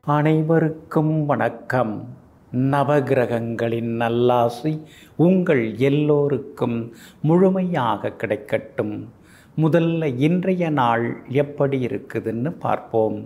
அனைவருக்கும் வணக்கம் நவகிரகங்களின் நல்லாசி உங்கள் எல்லோருக்கும் முழுமையாக கிடைக்கட்டும் முதல்ல இன்றைய நாள் எப்படி இருக்குதுன்னு பார்ப்போம்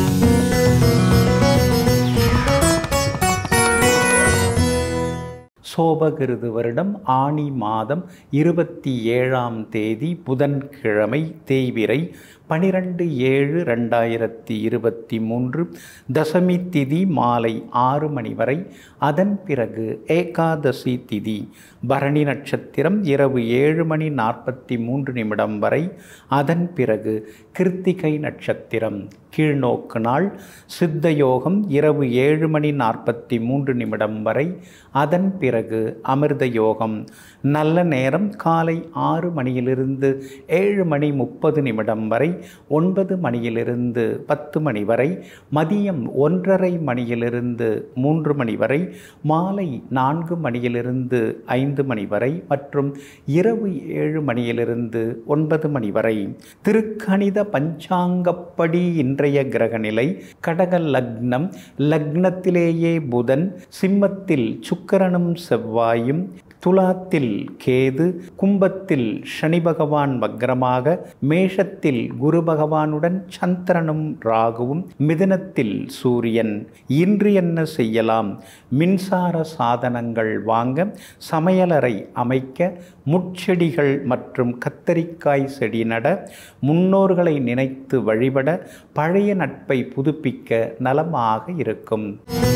சோபகிருது வருடம் ஆணி மாதம் இருபத்தி ஏழாம் தேதி புதன்கிழமை தேய்பிறை பனிரெண்டு ஏழு ரெண்டாயிரத்தி இருபத்தி மூன்று தசமி திதி மாலை ஆறு மணி வரை அதன் பிறகு ஏகாதசி திதி பரணி நட்சத்திரம் இரவு ஏழு மணி நாற்பத்தி மூன்று நிமிடம் வரை அதன் பிறகு கிருத்திகை நட்சத்திரம் கீழ்நோக்கு நாள் சித்த யோகம் இரவு ஏழு மணி நாற்பத்தி மூன்று நிமிடம் வரை அதன் பிறகு அமிர்த யோகம் நல்ல நேரம் காலை ஆறு மணியிலிருந்து ஏழு மணி முப்பது நிமிடம் வரை ஒன்பது மணியிலிருந்து பத்து மணி வரை மதியம் ஒன்றரை மணியிலிருந்து மூன்று மணி வரை மாலை நான்கு மணியிலிருந்து ஐந்து மணி வரை மற்றும் இரவு ஏழு மணியிலிருந்து ஒன்பது மணி வரை திருக்கணித பஞ்சாங்கப்படி இன்றைய கிரகநிலை கடக லக்னம் லக்னத்திலேயே புதன் சிம்மத்தில் சுக்கரனும் செவ்வாயும் துலாத்தில் கேது கும்பத்தில் சனி பகவான் வக்ரமாக மேஷத்தில் குரு பகவானுடன் சந்திரனும் ராகுவும் மிதுனத்தில் சூரியன் இன்று என்ன செய்யலாம் மின்சார சாதனங்கள் வாங்க சமையலறை அமைக்க முட்செடிகள் மற்றும் கத்தரிக்காய் செடி நட முன்னோர்களை நினைத்து வழிபட பழைய நட்பை புதுப்பிக்க நலமாக இருக்கும்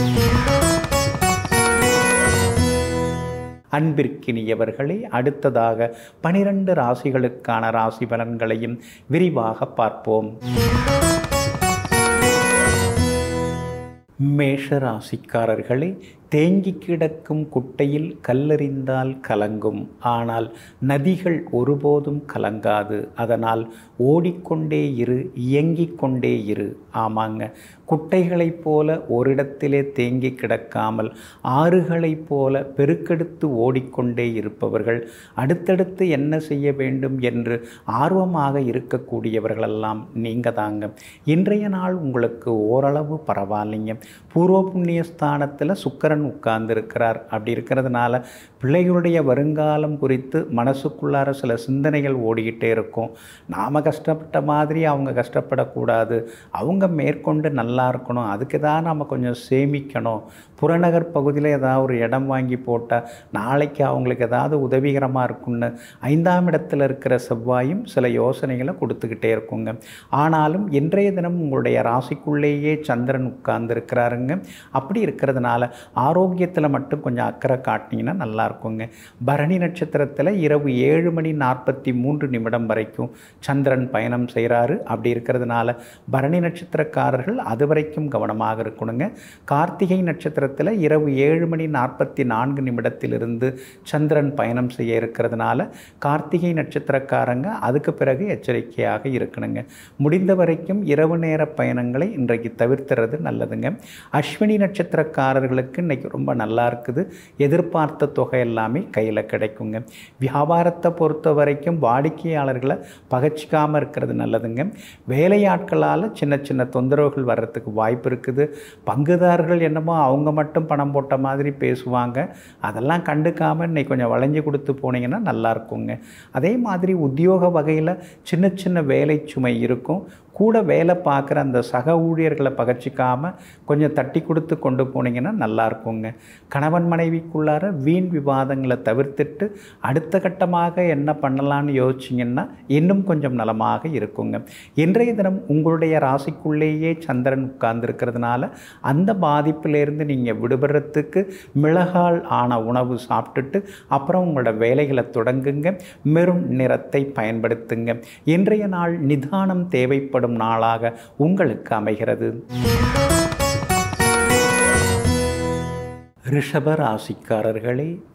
அன்பிற்கினியவர்களே அடுத்ததாக பனிரெண்டு ராசிகளுக்கான ராசி பலன்களையும் விரிவாக பார்ப்போம் மேஷ ராசிக்காரர்களே தேங்கி கிடக்கும் குட்டையில் கல்லறிந்தால் கலங்கும் ஆனால் நதிகள் ஒருபோதும் கலங்காது அதனால் ஓடிக்கொண்டே இரு இயங்கிக் கொண்டே இரு ஆமாங்க குட்டைகளைப் போல ஓரிடத்திலே தேங்கி கிடக்காமல் ஆறுகளைப் போல பெருக்கெடுத்து ஓடிக்கொண்டே இருப்பவர்கள் அடுத்தடுத்து என்ன செய்ய வேண்டும் என்று ஆர்வமாக இருக்கக்கூடியவர்களெல்லாம் நீங்கள் தாங்க இன்றைய நாள் உங்களுக்கு ஓரளவு பரவாயில்லைங்க பூர்வ புண்ணிய ஸ்தானத்தில் சுக்கரன் சுக்கரன் உட்கார்ந்திருக்கிறார் அப்படி இருக்கிறதுனால பிள்ளைகளுடைய வருங்காலம் குறித்து மனசுக்குள்ளார சில சிந்தனைகள் ஓடிக்கிட்டே இருக்கும் நாம் கஷ்டப்பட்ட மாதிரி அவங்க கஷ்டப்படக்கூடாது அவங்க மேற்கொண்டு நல்லா இருக்கணும் அதுக்கு தான் நம்ம கொஞ்சம் சேமிக்கணும் புறநகர் பகுதியில் ஏதாவது ஒரு இடம் வாங்கி போட்டால் நாளைக்கு அவங்களுக்கு ஏதாவது உதவிகரமாக இருக்கும்னு ஐந்தாம் இடத்துல இருக்கிற செவ்வாயும் சில யோசனைகளை கொடுத்துக்கிட்டே இருக்குங்க ஆனாலும் இன்றைய தினம் உங்களுடைய ராசிக்குள்ளேயே சந்திரன் உட்கார்ந்துருக்கிறாருங்க அப்படி இருக்கிறதுனால ஆரோக்கியத்தில் மட்டும் கொஞ்சம் அக்கறை காட்டினீங்கன்னா நல்லா இருக்குங்க பரணி நட்சத்திரத்தில் இரவு ஏழு மணி நாற்பத்தி மூன்று நிமிடம் வரைக்கும் சந்திரன் பயணம் செய்கிறாரு அப்படி இருக்கிறதுனால பரணி நட்சத்திரக்காரர்கள் அது வரைக்கும் கவனமாக இருக்கணுங்க கார்த்திகை நட்சத்திரத்தில் இரவு ஏழு மணி நாற்பத்தி நான்கு நிமிடத்திலிருந்து சந்திரன் பயணம் செய்ய இருக்கிறதுனால கார்த்திகை நட்சத்திரக்காரங்க அதுக்கு பிறகு எச்சரிக்கையாக இருக்கணுங்க முடிந்த வரைக்கும் இரவு நேர பயணங்களை இன்றைக்கு தவிர்த்துறது நல்லதுங்க அஸ்வினி நட்சத்திரக்காரர்களுக்கு இன்றைக்கி ரொம்ப நல்லா இருக்குது எதிர்பார்த்த தொகை எல்லாமே கையில் கிடைக்குங்க வியாபாரத்தை பொறுத்த வரைக்கும் வாடிக்கையாளர்களை பகச்சிக்காமல் இருக்கிறது நல்லதுங்க வேலையாட்களால் சின்ன சின்ன தொந்தரவுகள் வர்றதுக்கு வாய்ப்பு இருக்குது பங்குதாரர்கள் என்னமோ அவங்க மட்டும் பணம் போட்ட மாதிரி பேசுவாங்க அதெல்லாம் கண்டுக்காமல் இன்னைக்கு கொஞ்சம் வளைஞ்சு கொடுத்து போனீங்கன்னா நல்லா இருக்குங்க அதே மாதிரி உத்தியோக வகையில் சின்ன சின்ன வேலை சுமை இருக்கும் கூட வேலை பார்க்குற அந்த சக ஊழியர்களை பகச்சிக்காமல் கொஞ்சம் தட்டி கொடுத்து கொண்டு போனீங்கன்னா நல்லா இருக்குங்க கணவன் மனைவிக்குள்ளார வீண் விவாதங்களை தவிர்த்துட்டு அடுத்த கட்டமாக என்ன பண்ணலான்னு யோசிச்சிங்கன்னா இன்னும் கொஞ்சம் நலமாக இருக்குங்க இன்றைய தினம் உங்களுடைய ராசிக்குள்ளேயே சந்திரன் உட்கார்ந்துருக்கிறதுனால அந்த பாதிப்பிலேருந்து நீங்கள் விடுபடுறதுக்கு மிளகால் ஆன உணவு சாப்பிட்டுட்டு அப்புறம் உங்களோட வேலைகளை தொடங்குங்க மெரும் நிறத்தை பயன்படுத்துங்க இன்றைய நாள் நிதானம் தேவைப்படும் நாளாக உங்களுக்கு அமைகிறது ரிஷப ராசிக்காரர்களே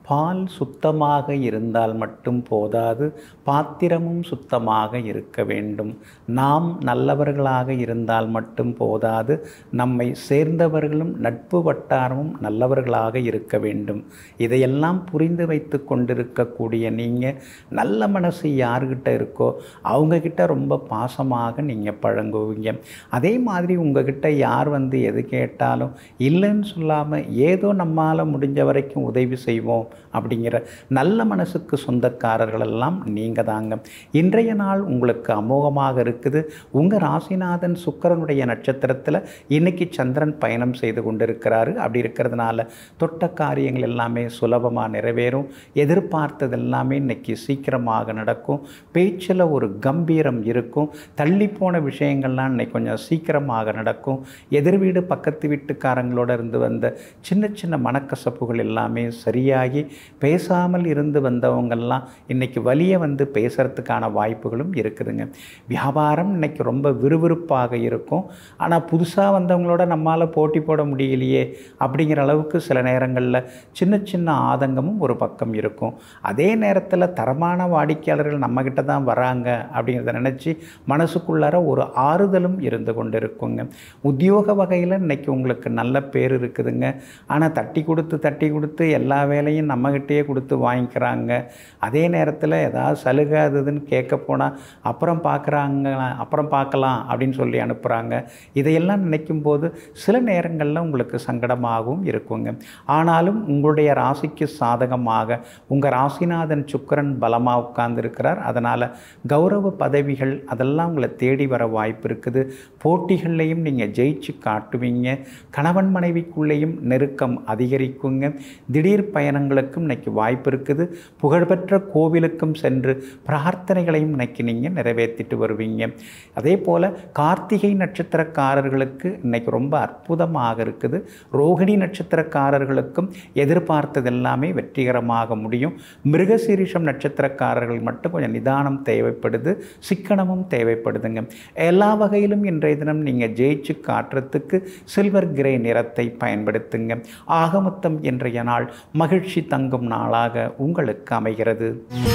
பால் சுத்தமாக இருந்தால் மட்டும் போதாது பாத்திரமும் சுத்தமாக இருக்க வேண்டும் நாம் நல்லவர்களாக இருந்தால் மட்டும் போதாது நம்மை சேர்ந்தவர்களும் நட்பு வட்டாரமும் நல்லவர்களாக இருக்க வேண்டும் இதையெல்லாம் புரிந்து வைத்து கொண்டிருக்கக்கூடிய நீங்கள் நல்ல மனசு யார்கிட்ட இருக்கோ அவங்கக்கிட்ட ரொம்ப பாசமாக நீங்கள் பழங்குவீங்க அதே மாதிரி உங்ககிட்ட யார் வந்து எது கேட்டாலும் இல்லைன்னு சொல்லாமல் ஏதோ நம்மால் முடிஞ்ச வரைக்கும் உதவி செய்வோம் அப்படிங்கிற நல்ல மனசுக்கு சொந்தக்காரர்கள் எல்லாம் நீங்கள் தாங்க இன்றைய நாள் உங்களுக்கு அமோகமாக இருக்குது உங்கள் ராசிநாதன் சுக்கரனுடைய நட்சத்திரத்தில் இன்னைக்கு சந்திரன் பயணம் செய்து கொண்டிருக்கிறாரு அப்படி இருக்கிறதுனால தொட்ட காரியங்கள் எல்லாமே சுலபமாக நிறைவேறும் எதிர்பார்த்தது எல்லாமே இன்னைக்கு சீக்கிரமாக நடக்கும் பேச்சில் ஒரு கம்பீரம் இருக்கும் தள்ளி போன விஷயங்கள்லாம் இன்னைக்கு கொஞ்சம் சீக்கிரமாக நடக்கும் எதிர் வீடு பக்கத்து வீட்டுக்காரங்களோட இருந்து வந்த சின்ன சின்ன மனக்கசப்புகள் எல்லாமே சரியாகி பேசாமல் இருந்து வந்தவங்கெல்லாம் இன்னைக்கு வலிய வந்து பேசுகிறதுக்கான வாய்ப்புகளும் இருக்குதுங்க வியாபாரம் இன்னைக்கு ரொம்ப விறுவிறுப்பாக இருக்கும் ஆனால் புதுசாக வந்தவங்களோட நம்மால் போட்டி போட முடியலையே அப்படிங்கிற அளவுக்கு சில நேரங்களில் சின்ன சின்ன ஆதங்கமும் ஒரு பக்கம் இருக்கும் அதே நேரத்தில் தரமான வாடிக்கையாளர்கள் நம்மக்கிட்ட தான் வராங்க அப்படிங்கிறத நினச்சி மனசுக்குள்ளார ஒரு ஆறுதலும் இருந்து கொண்டு இருக்குங்க உத்தியோக வகையில் இன்னைக்கு உங்களுக்கு நல்ல பேர் இருக்குதுங்க ஆனால் தட்டி கொடுத்து தட்டி கொடுத்து எல்லா வேலையும் நம்மகிட்டயே கொடுத்து வாங்கிக்கிறாங்க அதே நேரத்தில் ஏதாவது சலுகை அது இதுன்னு கேட்க போனால் அப்புறம் பார்க்குறாங்க அப்புறம் பார்க்கலாம் அப்படின்னு சொல்லி அனுப்புகிறாங்க இதையெல்லாம் நினைக்கும் போது சில நேரங்களில் உங்களுக்கு சங்கடமாகவும் இருக்குங்க ஆனாலும் உங்களுடைய ராசிக்கு சாதகமாக உங்கள் ராசிநாதன் சுக்கரன் பலமாக உட்கார்ந்துருக்கிறார் அதனால் கௌரவ பதவிகள் அதெல்லாம் உங்களை தேடி வர வாய்ப்பு இருக்குது போட்டிகள்லையும் நீங்கள் ஜெயிச்சு காட்டுவீங்க கணவன் மனைவிக்குள்ளேயும் நெருக்கம் அதிகரிக்குங்க திடீர் பயணங்களுக்கும் இன்னைக்கு வாய்ப்பு இருக்குது புகழ்பெற்ற கோவிலுக்கும் சென்று பிரார்த்தனைகளையும் இன்னைக்கு நீங்கள் நிறைவேற்றிட்டு வருவீங்க அதே போல் கார்த்திகை நட்சத்திரக்காரர்களுக்கு இன்னைக்கு ரொம்ப அற்புதமாக இருக்குது ரோகிணி நட்சத்திரக்காரர்களுக்கும் எதிர்பார்த்தது எல்லாமே வெற்றிகரமாக முடியும் மிருகசீரிஷம் நட்சத்திரக்காரர்கள் மட்டும் கொஞ்சம் நிதானம் தேவைப்படுது சிக்கனமும் தேவைப்படுதுங்க எல்லா வகையிலும் இன்றைய தினம் நீங்கள் ஜெயிச்சு காட்டுறதுக்கு சில்வர் கிரே நிறத்தை பயன்படுத்துங்க ஆகமொத்தம் இன்றைய நாள் மகிழ்ச்சி தங்கும் நாளாக உங்களுக்கு அமைகிறது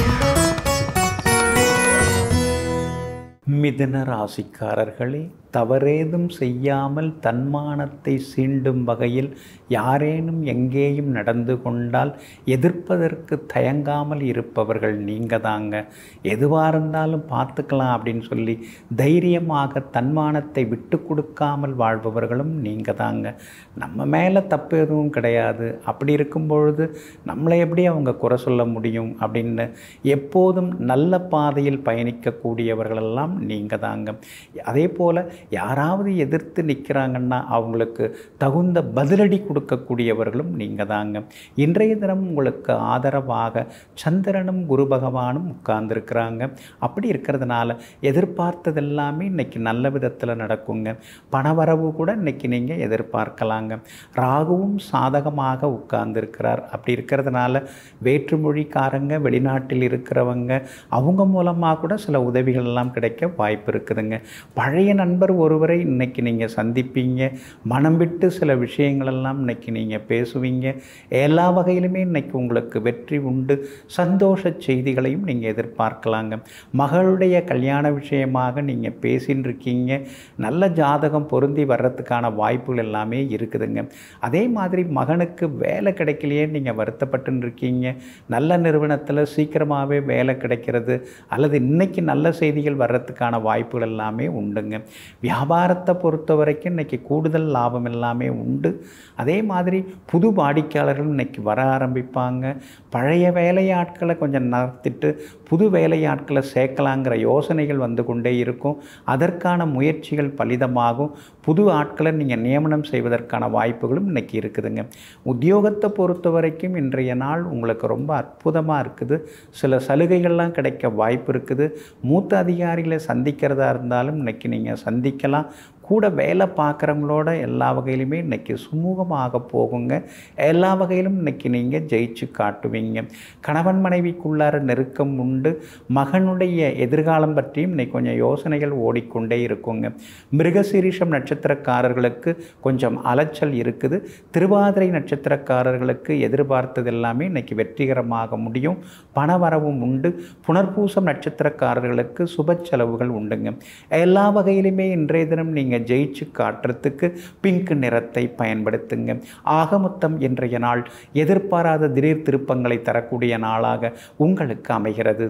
மிதுன ராசிக்காரர்களே தவறேதும் செய்யாமல் தன்மானத்தை சீண்டும் வகையில் யாரேனும் எங்கேயும் நடந்து கொண்டால் எதிர்ப்பதற்கு தயங்காமல் இருப்பவர்கள் நீங்கள் தாங்க எதுவாக இருந்தாலும் பார்த்துக்கலாம் அப்படின்னு சொல்லி தைரியமாக தன்மானத்தை விட்டு கொடுக்காமல் வாழ்பவர்களும் நீங்கள் தாங்க நம்ம மேலே தப்பு எதுவும் கிடையாது அப்படி இருக்கும் பொழுது நம்மளை எப்படி அவங்க குறை சொல்ல முடியும் அப்படின்னு எப்போதும் நல்ல பாதையில் பயணிக்கக்கூடியவர்களெல்லாம் நீங்கள் தாங்க அதே போல் யாராவது எதிர்த்து நிற்கிறாங்கன்னா அவங்களுக்கு தகுந்த பதிலடி கொடுக்கக்கூடியவர்களும் நீங்கள் தாங்க இன்றைய தினம் உங்களுக்கு ஆதரவாக சந்திரனும் குரு பகவானும் உட்கார்ந்துருக்கிறாங்க அப்படி இருக்கிறதுனால எதிர்பார்த்தது எல்லாமே இன்னைக்கு நல்ல விதத்தில் நடக்குங்க பணவரவு கூட இன்னைக்கு நீங்கள் எதிர்பார்க்கலாங்க ராகுவும் சாதகமாக உட்கார்ந்துருக்கிறார் அப்படி இருக்கிறதுனால வேற்றுமொழிக்காரங்க வெளிநாட்டில் இருக்கிறவங்க அவங்க மூலமாக கூட சில உதவிகள் எல்லாம் கிடைக்க வாய்ப்பு இருக்குதுங்க பழைய நண்பர் ஒருவரை இன்னைக்கு நீங்கள் சந்திப்பீங்க மனம் விட்டு சில விஷயங்களெல்லாம் இன்னைக்கு நீங்கள் பேசுவீங்க எல்லா வகையிலுமே இன்னைக்கு உங்களுக்கு வெற்றி உண்டு சந்தோஷ செய்திகளையும் நீங்கள் எதிர்பார்க்கலாங்க மகளுடைய கல்யாண விஷயமாக நீங்கள் பேசின்னு இருக்கீங்க நல்ல ஜாதகம் பொருந்தி வர்றதுக்கான வாய்ப்புகள் எல்லாமே இருக்குதுங்க அதே மாதிரி மகனுக்கு வேலை கிடைக்கலையே நீங்கள் வருத்தப்பட்டுன்னு இருக்கீங்க நல்ல நிறுவனத்தில் சீக்கிரமாகவே வேலை கிடைக்கிறது அல்லது இன்னைக்கு நல்ல செய்திகள் வர்றதுக்கான வாய்ப்புகள் எல்லாமே உண்டுங்க வியாபாரத்தை பொறுத்த வரைக்கும் இன்றைக்கி கூடுதல் லாபம் எல்லாமே உண்டு அதே மாதிரி புது வாடிக்கையாளர்கள் இன்றைக்கி வர ஆரம்பிப்பாங்க பழைய வேலையாட்களை கொஞ்சம் நடத்திட்டு புது வேலையாட்களை சேர்க்கலாங்கிற யோசனைகள் வந்து கொண்டே இருக்கும் அதற்கான முயற்சிகள் பலிதமாகும் புது ஆட்களை நீங்கள் நியமனம் செய்வதற்கான வாய்ப்புகளும் இன்றைக்கி இருக்குதுங்க உத்தியோகத்தை பொறுத்த வரைக்கும் இன்றைய நாள் உங்களுக்கு ரொம்ப அற்புதமாக இருக்குது சில சலுகைகள்லாம் கிடைக்க வாய்ப்பு இருக்குது மூத்த அதிகாரிகளை சந்திக்கிறதா இருந்தாலும் இன்னைக்கு நீங்கள் சந்திக்கலாம் கூட வேலை பார்க்குறவங்களோட எல்லா வகையிலுமே இன்றைக்கி சுமூகமாக போகுங்க எல்லா வகையிலும் இன்றைக்கி நீங்கள் ஜெயிச்சு காட்டுவீங்க கணவன் மனைவிக்குள்ளார நெருக்கம் உண்டு மகனுடைய எதிர்காலம் பற்றியும் இன்னைக்கு கொஞ்சம் யோசனைகள் ஓடிக்கொண்டே இருக்குங்க மிருகசீரிஷம் நட்சத்திரக்காரர்களுக்கு கொஞ்சம் அலைச்சல் இருக்குது திருவாதிரை நட்சத்திரக்காரர்களுக்கு எதிர்பார்த்தது எல்லாமே இன்னைக்கு வெற்றிகரமாக முடியும் பணவரவும் உண்டு புனர்பூசம் நட்சத்திரக்காரர்களுக்கு சுப செலவுகள் உண்டுங்க எல்லா வகையிலுமே இன்றைய தினம் நீங்கள் ஜெயிச்சு காட்டுறதுக்கு பிங்க் நிறத்தை பயன்படுத்துங்க ஆகமொத்தம் இன்றைய நாள் எதிர்பாராத திடீர் திருப்பங்களை தரக்கூடிய நாளாக உங்களுக்கு அமைகிறது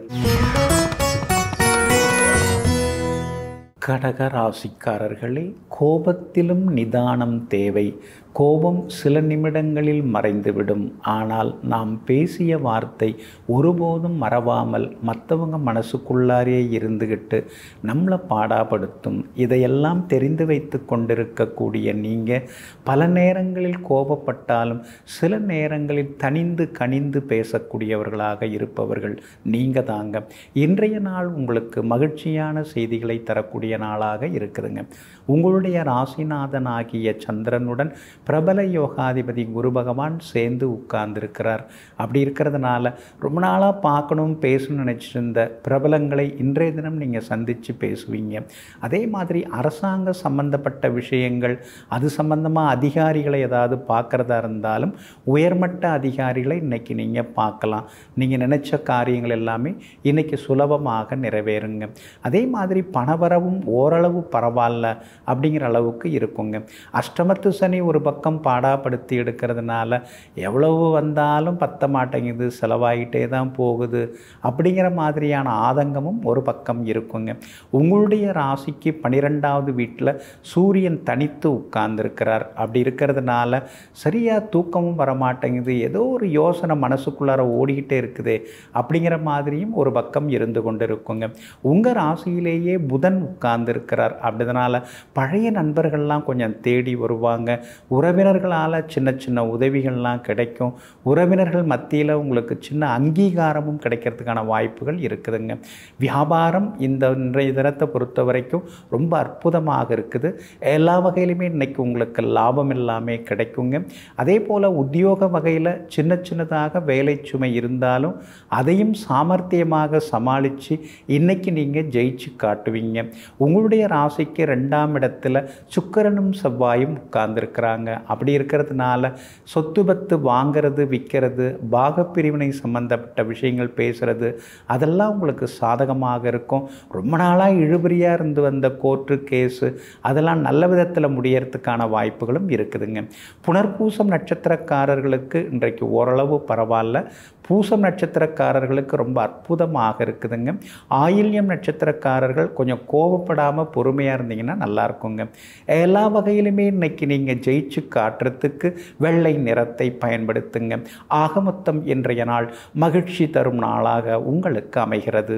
கடக ராசிக்காரர்களே கோபத்திலும் நிதானம் தேவை கோபம் சில நிமிடங்களில் மறைந்துவிடும் ஆனால் நாம் பேசிய வார்த்தை ஒருபோதும் மறவாமல் மற்றவங்க மனசுக்குள்ளாரே இருந்துக்கிட்டு நம்மளை பாடாப்படுத்தும் இதையெல்லாம் தெரிந்து வைத்து கொண்டிருக்கக்கூடிய நீங்கள் பல நேரங்களில் கோபப்பட்டாலும் சில நேரங்களில் தனிந்து கனிந்து பேசக்கூடியவர்களாக இருப்பவர்கள் நீங்கள் தாங்க இன்றைய நாள் உங்களுக்கு மகிழ்ச்சியான செய்திகளை தரக்கூடிய நாளாக இருக்குதுங்க உங்களுடைய ராசிநாதன் ஆகிய சந்திரனுடன் பிரபல யோகாதிபதி குரு பகவான் சேர்ந்து உட்கார்ந்துருக்கிறார் அப்படி இருக்கிறதுனால ரொம்ப நாளாக பார்க்கணும் பேசணும்னு நினச்சிருந்த பிரபலங்களை இன்றைய தினம் நீங்கள் சந்தித்து பேசுவீங்க அதே மாதிரி அரசாங்க சம்பந்தப்பட்ட விஷயங்கள் அது சம்பந்தமாக அதிகாரிகளை ஏதாவது பார்க்குறதா இருந்தாலும் உயர்மட்ட அதிகாரிகளை இன்றைக்கி நீங்கள் பார்க்கலாம் நீங்கள் நினச்ச காரியங்கள் எல்லாமே இன்றைக்கி சுலபமாக நிறைவேறுங்க அதே மாதிரி பணவரவும் ஓரளவு பரவாயில்ல அப்படிங்கிற அளவுக்கு இருக்குங்க அஷ்டமத்து சனி ஒரு பக்கம் பாடாப்படுத்தி எடுக்கிறதுனால எவ்வளவு வந்தாலும் பத்த மாட்டேங்குது செலவாகிட்டே தான் போகுது அப்படிங்கிற மாதிரியான ஆதங்கமும் ஒரு பக்கம் இருக்குங்க உங்களுடைய ராசிக்கு பன்னிரெண்டாவது வீட்டில் சூரியன் தனித்து உட்கார்ந்துருக்கிறார் அப்படி இருக்கிறதுனால சரியாக தூக்கமும் வரமாட்டேங்குது ஏதோ ஒரு யோசனை மனசுக்குள்ளார ஓடிக்கிட்டே இருக்குது அப்படிங்கிற மாதிரியும் ஒரு பக்கம் இருந்து கொண்டு இருக்குங்க உங்கள் ராசியிலேயே புதன் உட்கார்ந்துருக்கிறார் அப்படிதனால் பழைய நண்பர்கள்லாம் கொஞ்சம் தேடி வருவாங்க உறவினர்களால் சின்ன சின்ன உதவிகள்லாம் கிடைக்கும் உறவினர்கள் மத்தியில் உங்களுக்கு சின்ன அங்கீகாரமும் கிடைக்கிறதுக்கான வாய்ப்புகள் இருக்குதுங்க வியாபாரம் இந்த இன்றைய தினத்தை பொறுத்த வரைக்கும் ரொம்ப அற்புதமாக இருக்குது எல்லா வகையிலுமே இன்றைக்கி உங்களுக்கு லாபம் எல்லாமே கிடைக்குங்க அதே போல் உத்தியோக வகையில் சின்ன சின்னதாக வேலை சுமை இருந்தாலும் அதையும் சாமர்த்தியமாக சமாளித்து இன்றைக்கி நீங்கள் ஜெயிச்சு காட்டுவீங்க உங்களுடைய ராசிக்கு ரெண்டாம் இடத்துல சுக்கிரனும் செவ்வாயும் உட்கார்ந்துருக்கிறாங்க அப்படி இருக்கிறதுனால சொத்து பத்து வாங்கிறது விற்கிறது பாகப்பிரிவினை சம்பந்தப்பட்ட விஷயங்கள் பேசுகிறது அதெல்லாம் உங்களுக்கு சாதகமாக இருக்கும் ரொம்ப நாளாக இழுபறியாக இருந்து வந்த கோர்ட்டு கேஸு அதெல்லாம் நல்ல விதத்தில் முடியறதுக்கான வாய்ப்புகளும் இருக்குதுங்க புனர்பூசம் நட்சத்திரக்காரர்களுக்கு இன்றைக்கு ஓரளவு பரவாயில்ல பூசம் நட்சத்திரக்காரர்களுக்கு ரொம்ப அற்புதமாக இருக்குதுங்க ஆயில்யம் நட்சத்திரக்காரர்கள் கொஞ்சம் கோவப்படாமல் பொறுமையாக இருந்தீங்கன்னா நல்லா இருக்குங்க எல்லா வகையிலுமே இன்னைக்கு நீங்கள் ஜெயிச்சு காட்டுறதுக்கு வெள்ளை நிறத்தை பயன்படுத்துங்க ஆகமொத்தம் இன்றைய நாள் மகிழ்ச்சி தரும் நாளாக உங்களுக்கு அமைகிறது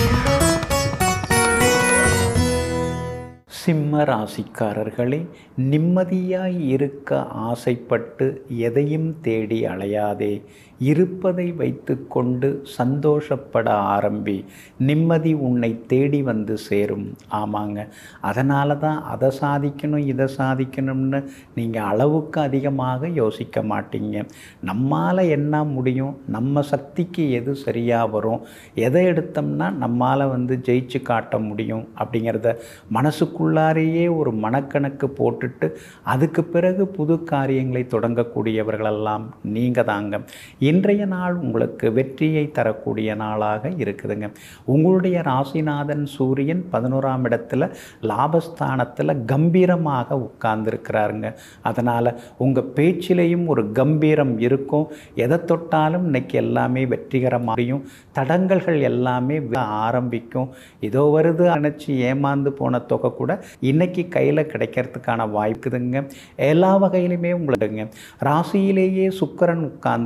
சிம்ம ராசிக்காரர்களே நிம்மதியாய் இருக்க ஆசைப்பட்டு எதையும் தேடி அலையாதே இருப்பதை வைத்துக்கொண்டு சந்தோஷப்பட ஆரம்பி நிம்மதி உன்னை தேடி வந்து சேரும் ஆமாங்க அதனால தான் அதை சாதிக்கணும் இதை சாதிக்கணும்னு நீங்கள் அளவுக்கு அதிகமாக யோசிக்க மாட்டீங்க நம்மால் என்ன முடியும் நம்ம சக்திக்கு எது சரியாக வரும் எதை எடுத்தோம்னா நம்மால் வந்து ஜெயிச்சு காட்ட முடியும் அப்படிங்கிறத மனசுக்குள்ளாரையே ஒரு மனக்கணக்கு போட்டுட்டு அதுக்கு பிறகு புது காரியங்களை தொடங்கக்கூடியவர்களெல்லாம் நீங்கள் தாங்க இன்றைய நாள் உங்களுக்கு வெற்றியை தரக்கூடிய நாளாக இருக்குதுங்க உங்களுடைய ராசிநாதன் சூரியன் பதினோராம் இடத்துல லாபஸ்தானத்தில் கம்பீரமாக உட்கார்ந்துருக்கிறாருங்க அதனால் உங்கள் பேச்சிலையும் ஒரு கம்பீரம் இருக்கும் எதை தொட்டாலும் இன்னைக்கு எல்லாமே வெற்றிகரமாகும் தடங்கல்கள் எல்லாமே ஆரம்பிக்கும் இதோ வருது நினச்சி ஏமாந்து போன தொகை கூட இன்னைக்கு கையில் கிடைக்கிறதுக்கான வாய்ப்புதுங்க எல்லா வகையிலுமே உங்களுக்குங்க ராசியிலேயே சுக்கரன் உட்கார்ந்து இருக்கிறதுனால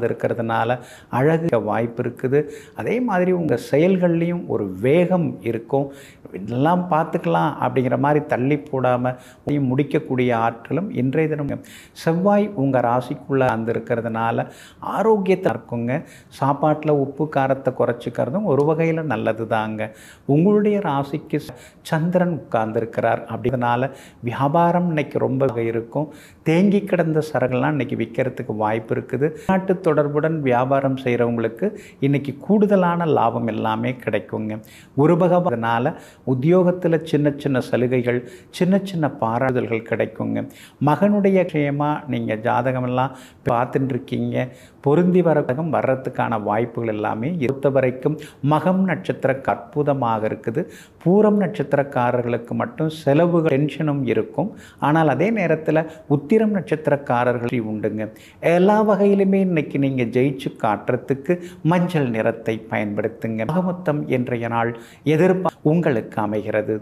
இருக்கிறதுனால அழகு வாய்ப்பு இருக்குது அதே மாதிரி உங்கள் செயல்கள்லேயும் ஒரு வேகம் இருக்கும் இதெல்லாம் பார்த்துக்கலாம் அப்படிங்கிற மாதிரி தள்ளி போடாமல் முடிக்கக்கூடிய ஆற்றலும் இன்றைய தினம் செவ்வாய் உங்கள் ராசிக்குள்ளே அந்த இருக்கிறதுனால ஆரோக்கியத்தை இருக்குங்க சாப்பாட்டில் உப்பு காரத்தை குறைச்சிக்கிறதும் ஒரு வகையில் நல்லது தாங்க உங்களுடைய ராசிக்கு சந்திரன் உட்கார்ந்துருக்கிறார் அப்படிங்கிறதுனால வியாபாரம் இன்னைக்கு ரொம்ப இருக்கும் தேங்கி கிடந்த சரகெல்லாம் இன்னைக்கு விற்கிறதுக்கு வாய்ப்பு இருக்குது நாட்டு தொடர்புடன் வியாபாரம் செய்கிறவங்களுக்கு இன்னைக்கு கூடுதலான லாபம் எல்லாமே கிடைக்குங்க ஒரு பகவானால் உத்தியோகத்தில் சின்ன சின்ன சலுகைகள் சின்ன சின்ன பாராட்டுதல்கள் கிடைக்குங்க மகனுடைய விஷயமாக நீங்கள் ஜாதகமெல்லாம் பார்த்துட்டு இருக்கீங்க பொருந்தி வரகம் வர்றதுக்கான வாய்ப்புகள் எல்லாமே இருத்த வரைக்கும் மகம் நட்சத்திர அற்புதமாக இருக்குது பூரம் நட்சத்திரக்காரர்களுக்கு மட்டும் செலவுகள் டென்ஷனும் இருக்கும் ஆனால் அதே நேரத்தில் உத்திரம் நட்சத்திரக்காரர்கள் உண்டுங்க எல்லா வகையிலுமே இன்னைக்கு நீங்கள் ஜெயிச்சு காட்டுறதுக்கு மஞ்சள் நிறத்தை பயன்படுத்துங்க மகமொத்தம் இன்றைய நாள் எதிர்ப்பு உங்களுக்கு அமைகிறது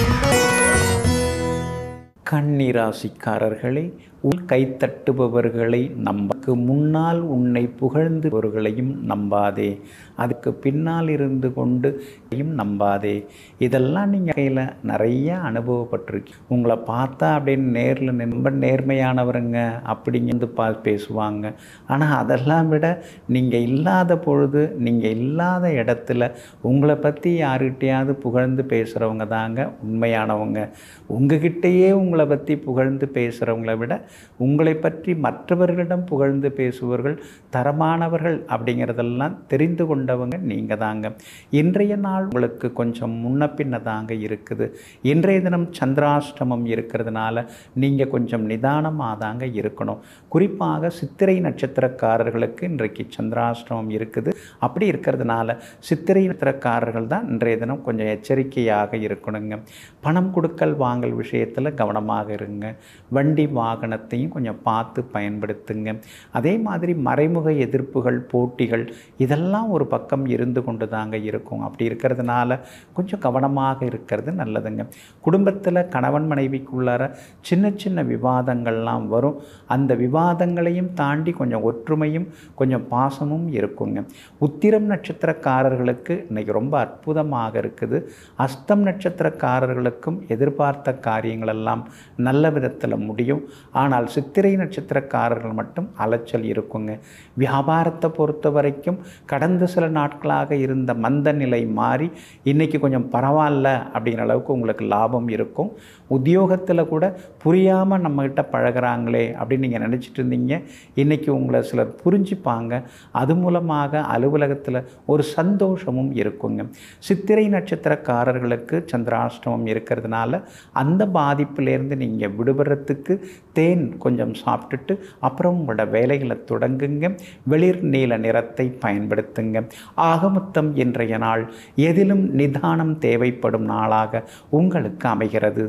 கன்னிராசிக்காரர்களே உள் கைத்தட்டுபவர்களை நம்பக்கு முன்னால் உன்னை புகழ்ந்துபவர்களையும் நம்பாதே அதுக்கு பின்னால் இருந்து கொண்டு நம்பாதே இதெல்லாம் நீங்கள் கையில் நிறைய அனுபவப்பட்டிருக்கீங்க உங்களை பார்த்தா அப்படின்னு நேரில் ரொம்ப நேர்மையானவருங்க அப்படிங்கிறது பா பேசுவாங்க ஆனால் அதெல்லாம் விட நீங்கள் இல்லாத பொழுது நீங்கள் இல்லாத இடத்துல உங்களை பற்றி யாருக்கிட்டையாவது புகழ்ந்து பேசுகிறவங்க தாங்க உண்மையானவங்க உங்ககிட்டயே உங்களை பற்றி புகழ்ந்து பேசுகிறவங்கள விட உங்களை பற்றி மற்றவர்களிடம் புகழ்ந்து பேசுபவர்கள் தரமானவர்கள் அப்படிங்கிறதெல்லாம் தெரிந்து கொண்டவங்க நீங்கள் தாங்க இன்றைய நாள் உங்களுக்கு கொஞ்சம் முன்ன பின்ன தாங்க இருக்குது இன்றைய தினம் சந்திராஷ்டமம் இருக்கிறதுனால நீங்கள் கொஞ்சம் நிதானமாக தாங்க இருக்கணும் குறிப்பாக சித்திரை நட்சத்திரக்காரர்களுக்கு இன்றைக்கு சந்திராஷ்டமம் இருக்குது அப்படி இருக்கிறதுனால சித்திரை நட்சத்திரக்காரர்கள் தான் இன்றைய தினம் கொஞ்சம் எச்சரிக்கையாக இருக்கணுங்க பணம் கொடுக்கல் வாங்கல் விஷயத்தில் கவனமாக இருங்க வண்டி வாகனத்தையும் கொஞ்சம் பார்த்து பயன்படுத்துங்க அதே மாதிரி மறைமுக எதிர்ப்புகள் போட்டிகள் இதெல்லாம் ஒரு பக்கம் இருந்து கொண்டு தாங்க இருக்கும் அப்படி இருக்கிறதுனால கொஞ்சம் கவனமாக இருக்கிறது நல்லதுங்க குடும்பத்தில் கணவன் மனைவிக்குள்ளார சின்ன சின்ன விவாதங்கள்லாம் வரும் அந்த விவாதங்களையும் தாண்டி கொஞ்சம் ஒற்றுமையும் கொஞ்சம் பாசமும் இருக்குங்க உத்திரம் நட்சத்திரக்காரர்களுக்கு இன்னைக்கு ரொம்ப அற்புதமாக இருக்குது அஸ்தம் நட்சத்திரக்காரர்களுக்கும் எதிர்பார்த்த காரியங்கள் எல்லாம் நல்ல விதத்தில் முடியும் ஆனால் சித்திரை நட்சத்திரக்காரர்கள் மட்டும் அலைச்சல் இருக்குங்க வியாபாரத்தை பொறுத்த வரைக்கும் கடந்த சில நாட்களாக இருந்த மந்த நிலை மாறி இன்றைக்கி கொஞ்சம் பரவாயில்ல அப்படிங்கிற அளவுக்கு உங்களுக்கு லாபம் இருக்கும் உத்தியோகத்தில் கூட புரியாமல் நம்மக்கிட்ட பழகிறாங்களே அப்படின்னு நீங்கள் நினச்சிட்டு இருந்தீங்க இன்றைக்கி உங்களை சிலர் புரிஞ்சுப்பாங்க அது மூலமாக அலுவலகத்தில் ஒரு சந்தோஷமும் இருக்குங்க சித்திரை நட்சத்திரக்காரர்களுக்கு சந்திராஷ்டமம் இருக்கிறதுனால அந்த பாதிப்பிலேருந்து நீங்கள் விடுபடுறதுக்கு தேன் கொஞ்சம் சாப்பிட்டுட்டு அப்புறம் உங்களோட வேலைகளை தொடங்குங்க வெளிர் நீல நிறத்தை பயன்படுத்துங்க ஆகமொத்தம் இன்றைய நாள் எதிலும் நிதானம் தேவைப்படும் நாளாக உங்களுக்கு அமைகிறது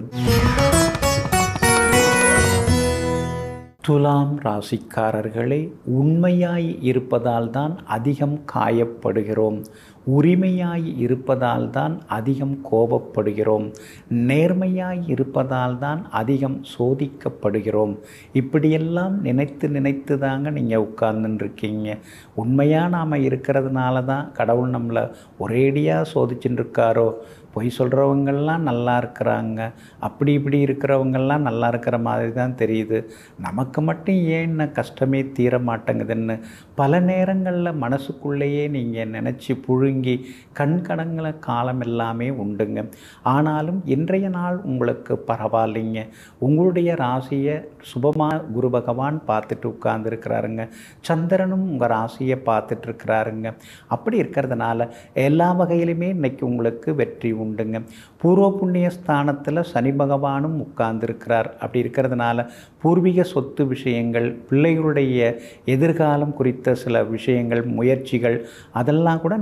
துலாம் ராசிக்காரர்களே உண்மையாய் இருப்பதால் தான் அதிகம் காயப்படுகிறோம் உரிமையாய் இருப்பதால் தான் அதிகம் கோபப்படுகிறோம் நேர்மையாய் இருப்பதால் தான் அதிகம் சோதிக்கப்படுகிறோம் இப்படியெல்லாம் நினைத்து நினைத்து தாங்க நீங்கள் உட்கார்ந்துருக்கீங்க உண்மையாக நாம் இருக்கிறதுனால தான் கடவுள் நம்மளை ஒரேடியாக சோதிச்சுட்டு இருக்காரோ பொய் சொல்கிறவங்கெல்லாம் நல்லா இருக்கிறாங்க அப்படி இப்படி இருக்கிறவங்கெல்லாம் நல்லா இருக்கிற மாதிரி தான் தெரியுது நமக்கு மட்டும் ஏன் இன்னும் கஷ்டமே தீர மாட்டேங்குதுன்னு பல நேரங்களில் மனசுக்குள்ளேயே நீங்கள் நினச்சி புழுங்கி கண்கடங்கிற காலம் எல்லாமே உண்டுங்க ஆனாலும் இன்றைய நாள் உங்களுக்கு பரவாயில்லைங்க உங்களுடைய ராசியை சுபமாக குரு பகவான் பார்த்துட்டு உட்கார்ந்துருக்கிறாருங்க சந்திரனும் உங்கள் ராசியை பார்த்துட்டு இருக்கிறாருங்க அப்படி இருக்கிறதுனால எல்லா வகையிலுமே இன்னைக்கு உங்களுக்கு வெற்றி உண்டுங்க பூர்வ புண்ணிய ஸ்தானத்தில் சனி பகவானும் உட்கார்ந்துருக்கிறார் அப்படி இருக்கிறதுனால பூர்வீக சொத்து விஷயங்கள் பிள்ளைகளுடைய எதிர்காலம் குறித்த சில விஷயங்கள் முயற்சிகள் அதெல்லாம் கூட இன்றைக்கு நல்ல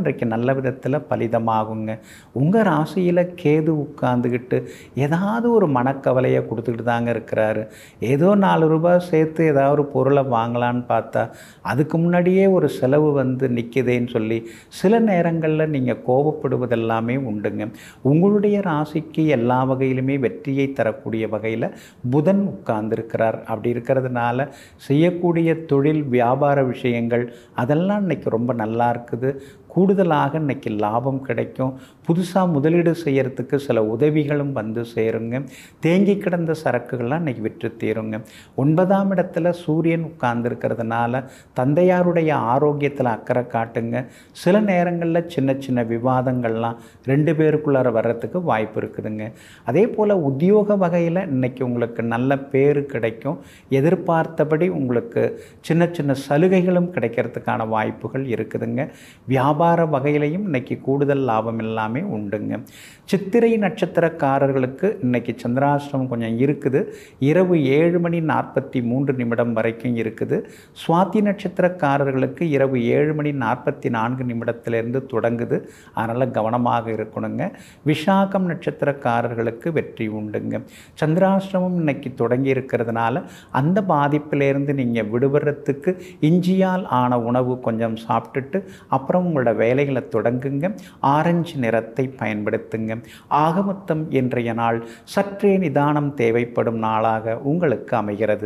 நல்ல விதத்தில் பலிதமாகுங்க உங்கள் ராசியில் கேது உட்காந்துக்கிட்டு ஏதாவது ஒரு மனக்கவலையை கொடுத்துக்கிட்டு தாங்க இருக்கிறாரு ஏதோ நாலு ரூபாய் சேர்த்து ஏதாவது ஒரு பொருளை வாங்கலான்னு பார்த்தா அதுக்கு முன்னாடியே ஒரு செலவு வந்து நிற்குதேன்னு சொல்லி சில நேரங்களில் நீங்கள் கோபப்படுவதெல்லாமே உண்டுங்க உங்களுடைய ராசிக்கு எல்லா வகையிலுமே வெற்றியை தரக்கூடிய வகையில் புதன் உட்கார்ந்துருக்கிறார் அப்படி இருக்கிறதுனால செய்யக்கூடிய தொழில் வியாபார விஷயங்கள் அதெல்லாம் இன்னைக்கு ரொம்ப நல்லா இருக்குது கூடுதலாக இன்னைக்கு லாபம் கிடைக்கும் புதுசாக முதலீடு செய்யறதுக்கு சில உதவிகளும் வந்து சேருங்க தேங்கி கிடந்த சரக்குகள்லாம் இன்னைக்கு விற்று தீருங்க ஒன்பதாம் இடத்துல சூரியன் உட்கார்ந்துருக்கிறதுனால தந்தையாருடைய ஆரோக்கியத்தில் அக்கறை காட்டுங்க சில நேரங்களில் சின்ன சின்ன விவாதங்கள்லாம் ரெண்டு பேருக்குள்ளார வர்றதுக்கு வாய்ப்பு இருக்குதுங்க அதே போல் உத்தியோக வகையில் இன்னைக்கு உங்களுக்கு நல்ல பேர் கிடைக்கும் எதிர்பார்த்தபடி உங்களுக்கு சின்ன சின்ன சலுகைகளும் கிடைக்கிறதுக்கான வாய்ப்புகள் இருக்குதுங்க வியாபார வகையிலையும் இன்னைக்கு கூடுதல் லாபம் எல்லாமே உண்டுங்க சித்திரை நட்சத்திரக்காரர்களுக்கு இன்னைக்கு சந்திராஷ்டிரமம் கொஞ்சம் இருக்குது இரவு ஏழு மணி நாற்பத்தி மூன்று நிமிடம் வரைக்கும் இருக்குது சுவாதி நட்சத்திரக்காரர்களுக்கு இரவு ஏழு மணி நாற்பத்தி நான்கு நிமிடத்திலிருந்து தொடங்குது அதனால் கவனமாக இருக்கணுங்க விஷாகம் நட்சத்திரக்காரர்களுக்கு வெற்றி உண்டுங்க சந்திராஷ்டிரமம் இன்னைக்கு தொடங்கி இருக்கிறதுனால அந்த பாதிப்பிலேருந்து நீங்கள் விடுபடுறதுக்கு இஞ்சியால் ஆன உணவு கொஞ்சம் சாப்பிட்டுட்டு அப்புறம் உங்களோட வேலைகளை தொடங்குங்க ஆரஞ்சு நிறத்தை பயன்படுத்துங்க ஆக மொத்தம் இன்றைய நாள் சற்றே நிதானம் தேவைப்படும் நாளாக உங்களுக்கு அமைகிறது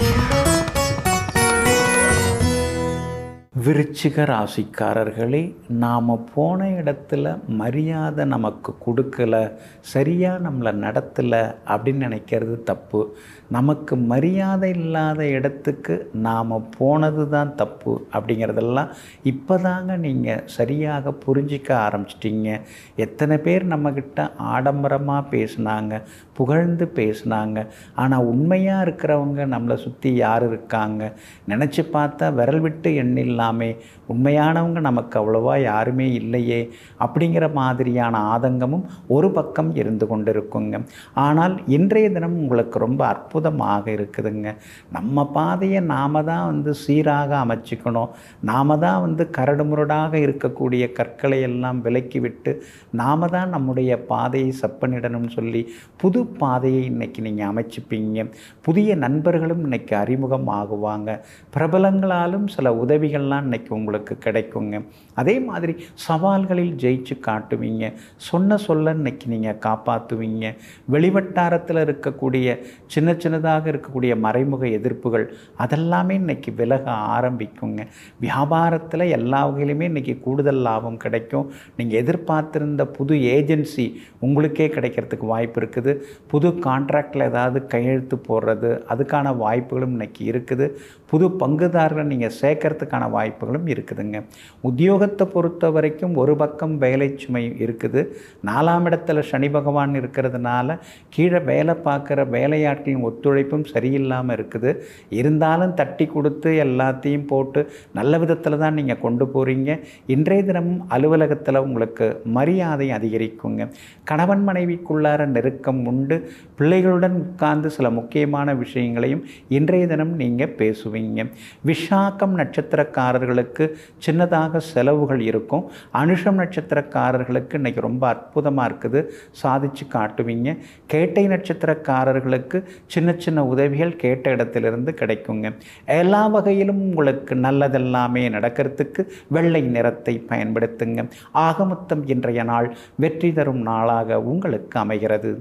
விருச்சிக ராசிக்காரர்களே நாம் போன இடத்துல மரியாதை நமக்கு கொடுக்கல சரியாக நம்மளை நடத்தலை அப்படின்னு நினைக்கிறது தப்பு நமக்கு மரியாதை இல்லாத இடத்துக்கு நாம் போனது தான் தப்பு அப்படிங்கிறதெல்லாம் இப்போ தாங்க நீங்கள் சரியாக புரிஞ்சிக்க ஆரம்பிச்சிட்டிங்க எத்தனை பேர் நம்மக்கிட்ட ஆடம்பரமாக பேசுனாங்க புகழ்ந்து பேசுனாங்க ஆனால் உண்மையாக இருக்கிறவங்க நம்மளை சுற்றி யார் இருக்காங்க நினச்சி பார்த்தா விரல் விட்டு எண்ணில்லாமே உண்மையானவங்க நமக்கு அவ்வளோவா யாருமே இல்லையே அப்படிங்கிற மாதிரியான ஆதங்கமும் ஒரு பக்கம் இருந்து கொண்டிருக்குங்க ஆனால் இன்றைய தினம் உங்களுக்கு ரொம்ப அற்புதமாக இருக்குதுங்க நம்ம பாதையை நாம் தான் வந்து சீராக அமைச்சிக்கணும் நாம் தான் வந்து கரடுமுரடாக இருக்கக்கூடிய கற்களை எல்லாம் விலக்கி விட்டு நாம் தான் நம்முடைய பாதையை செப்பனிடணும்னு சொல்லி புது பாதையை இன்னைக்கு நீங்கள் அமைச்சிப்பீங்க புதிய நண்பர்களும் இன்னைக்கு அறிமுகம் ஆகுவாங்க பிரபலங்களாலும் சில உதவிகள்லாம் இன்னைக்கு உங்களுக்கு கிடைக்குங்க அதே மாதிரி சவால்களில் ஜெயிச்சு காட்டுவீங்க சொன்ன சொல்ல இன்னைக்கு நீங்கள் காப்பாற்றுவீங்க வெளிவட்டாரத்தில் இருக்கக்கூடிய சின்ன சின்னதாக இருக்கக்கூடிய மறைமுக எதிர்ப்புகள் அதெல்லாமே இன்னைக்கு விலக ஆரம்பிக்குங்க வியாபாரத்தில் எல்லா வகையிலுமே இன்னைக்கு கூடுதல் லாபம் கிடைக்கும் நீங்கள் எதிர்பார்த்திருந்த புது ஏஜென்சி உங்களுக்கே கிடைக்கிறதுக்கு வாய்ப்பு இருக்குது புது கான்ட்ராக்டில் ஏதாவது கையெழுத்து போடுறது அதுக்கான வாய்ப்புகளும் இன்னைக்கு இருக்குது புது பங்குதாரர்களை நீங்கள் சேர்க்கறதுக்கான வாய்ப்புகளும் இருக்குதுங்க உத்தியோகத்தை பொறுத்த வரைக்கும் ஒரு பக்கம் வேலை சுமை இருக்குது நாலாம் இடத்துல சனி பகவான் இருக்கிறதுனால கீழே வேலை பார்க்குற வேலையாட்களின் ஒத்துழைப்பும் சரியில்லாமல் இருக்குது இருந்தாலும் தட்டி கொடுத்து எல்லாத்தையும் போட்டு நல்ல விதத்தில் தான் நீங்கள் கொண்டு போகிறீங்க இன்றைய தினமும் அலுவலகத்தில் உங்களுக்கு மரியாதை அதிகரிக்குங்க கணவன் மனைவிக்குள்ளார நெருக்கம் உண்டு பிள்ளைகளுடன் உட்கார்ந்து சில முக்கியமான விஷயங்களையும் இன்றைய தினம் நீங்கள் பேசுவீங்க விஷாக்கம் நட்சத்திரக்காரர்களுக்கு சின்னதாக செலவுகள் இருக்கும் அனுஷம் நட்சத்திரக்காரர்களுக்கு இன்னைக்கு ரொம்ப அற்புதமாக இருக்குது சாதிச்சு காட்டுவீங்க கேட்டை நட்சத்திரக்காரர்களுக்கு சின்ன சின்ன உதவிகள் கேட்ட இடத்திலிருந்து கிடைக்குங்க எல்லா வகையிலும் உங்களுக்கு நல்லதெல்லாமே நடக்கிறதுக்கு வெள்ளை நிறத்தை பயன்படுத்துங்க ஆகமொத்தம் இன்றைய நாள் வெற்றி தரும் நாளாக உங்களுக்கு அமைகிறது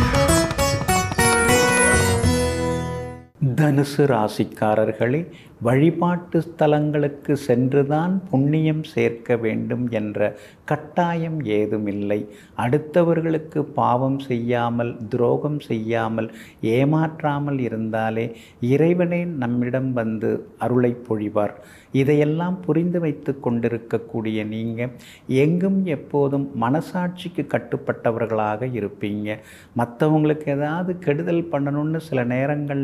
தனுசு ராசிக்காரர்களே வழிபாட்டு ஸ்தலங்களுக்கு சென்றுதான் புண்ணியம் சேர்க்க வேண்டும் என்ற கட்டாயம் ஏதுமில்லை அடுத்தவர்களுக்கு பாவம் செய்யாமல் துரோகம் செய்யாமல் ஏமாற்றாமல் இருந்தாலே இறைவனே நம்மிடம் வந்து அருளை பொழிவார் இதையெல்லாம் புரிந்து வைத்து கொண்டிருக்கக்கூடிய நீங்கள் எங்கும் எப்போதும் மனசாட்சிக்கு கட்டுப்பட்டவர்களாக இருப்பீங்க மற்றவங்களுக்கு ஏதாவது கெடுதல் பண்ணணும்னு சில நேரங்களில் எண்ணம்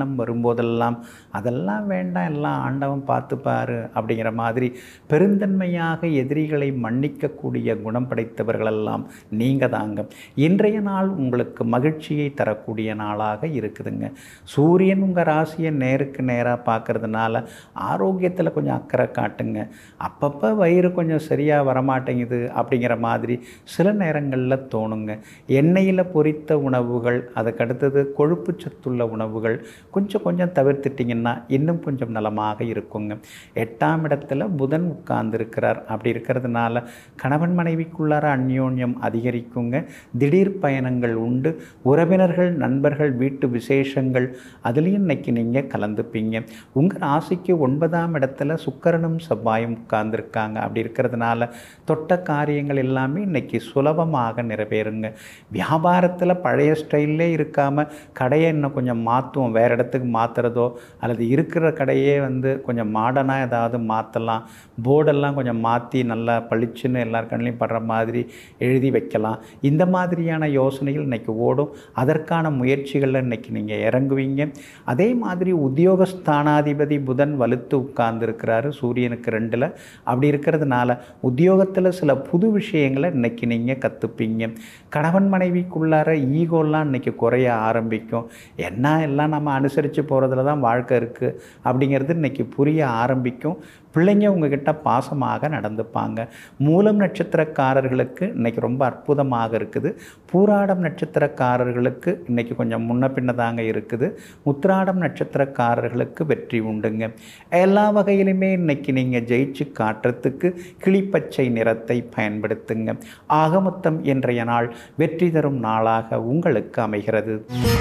எண்ணம் வரும்போதெல்லாம் அதெல்லாம் வேண்டாம் எல்லாம் ஆண்டவன் பார்த்துப்பாரு அப்படிங்கிற மாதிரி பெருந்தன்மையாக எதிரிகளை மன்னிக்கக்கூடிய குணம் படைத்தவர்களெல்லாம் நீங்கள் தாங்க இன்றைய நாள் உங்களுக்கு மகிழ்ச்சியை தரக்கூடிய நாளாக இருக்குதுங்க சூரியன் உங்கள் ராசியை நேருக்கு நேராக பார்க்கறதுனால ஆரோக்கியத்தில் கொஞ்சம் அக்கறை காட்டுங்க அப்பப்போ வயிறு கொஞ்சம் சரியாக வரமாட்டேங்குது அப்படிங்கிற மாதிரி சில நேரங்களில் தோணுங்க எண்ணெயில் பொரித்த உணவுகள் அதுக்கடுத்தது கொழுப்பு சத்துள்ள உணவுகள் கொஞ்சம் கொஞ்சம் தவிர்த்துட்டிங்கன்னா இன்னும் கொஞ்சம் நலமாக இருக்குங்க எட்டாம் இடத்துல புதன் உட்கார்ந்துருக்கிறார் அப்படி இருக்கிறதுனால கணவன் மனைவிக்குள்ளார அந்யோன்யம் அதிகரிக்குங்க திடீர் பயணங்கள் உண்டு உறவினர்கள் நண்பர்கள் வீட்டு விசேஷங்கள் அதுலேயும் இன்னைக்கு நீங்கள் கலந்துப்பீங்க உங்கள் ராசிக்கு ஒன்பதாம் இடத்துல சுக்கரனும் செவ்வாயும் உட்கார்ந்துருக்காங்க அப்படி இருக்கிறதுனால தொட்ட காரியங்கள் எல்லாமே இன்னைக்கு சுலபமாக நிறைவேறுங்க வியாபாரத்தில் பழைய ஸ்டைல்லே இருக்காமல் கடையை இன்னும் கொஞ்சம் மாற்றுவோம் வேறு இடத்துக்கு மாற்றுறதோ அல்லது இருக்கிற கடையே வந்து கொஞ்சம் மாடர்னாக ஏதாவது மாற்றலாம் போர்டெல்லாம் கொஞ்சம் மாற்றி நல்லா பளிச்சுன்னு எல்லார் கண்ணிலையும் படுற மாதிரி எழுதி வைக்கலாம் இந்த மாதிரியான யோசனைகள் இன்றைக்கி ஓடும் அதற்கான முயற்சிகளில் இன்றைக்கி நீங்கள் இறங்குவீங்க அதே மாதிரி உத்தியோகஸ்தானாதிபதி புதன் வலுத்து உட்கார்ந்துருக்கிறாரு சூரியனுக்கு ரெண்டில் அப்படி இருக்கிறதுனால உத்தியோகத்தில் சில புது விஷயங்களை இன்றைக்கி நீங்கள் கற்றுப்பீங்க கணவன் மனைவிக்குள்ளார ஈகோலாம் இன்றைக்கி குறைய ஆரம்பிக்கும் என்ன எல்லாம் நம்ம அனுசரித்து போகிறதுல தான் வாழ்க்கை இருக்குது அப்படிங்கிறது இன்றைக்கி புரிய ஆரம்பிக்கும் பிள்ளைங்க உங்ககிட்ட பாசமாக நடந்துப்பாங்க மூலம் நட்சத்திரக்காரர்களுக்கு இன்றைக்கி ரொம்ப அற்புதமாக இருக்குது பூராடம் நட்சத்திரக்காரர்களுக்கு இன்றைக்கி கொஞ்சம் முன்ன பின்ன தாங்க இருக்குது உத்திராடம் நட்சத்திரக்காரர்களுக்கு வெற்றி உண்டுங்க எல்லா வகையிலுமே இன்றைக்கி நீங்கள் ஜெயிச்சு காட்டுறதுக்கு கிளிப்பச்சை நிறத்தை பயன்படுத்துங்க ஆக மொத்தம் இன்றைய நாள் வெற்றி தரும் நாளாக உங்களுக்கு அமைகிறது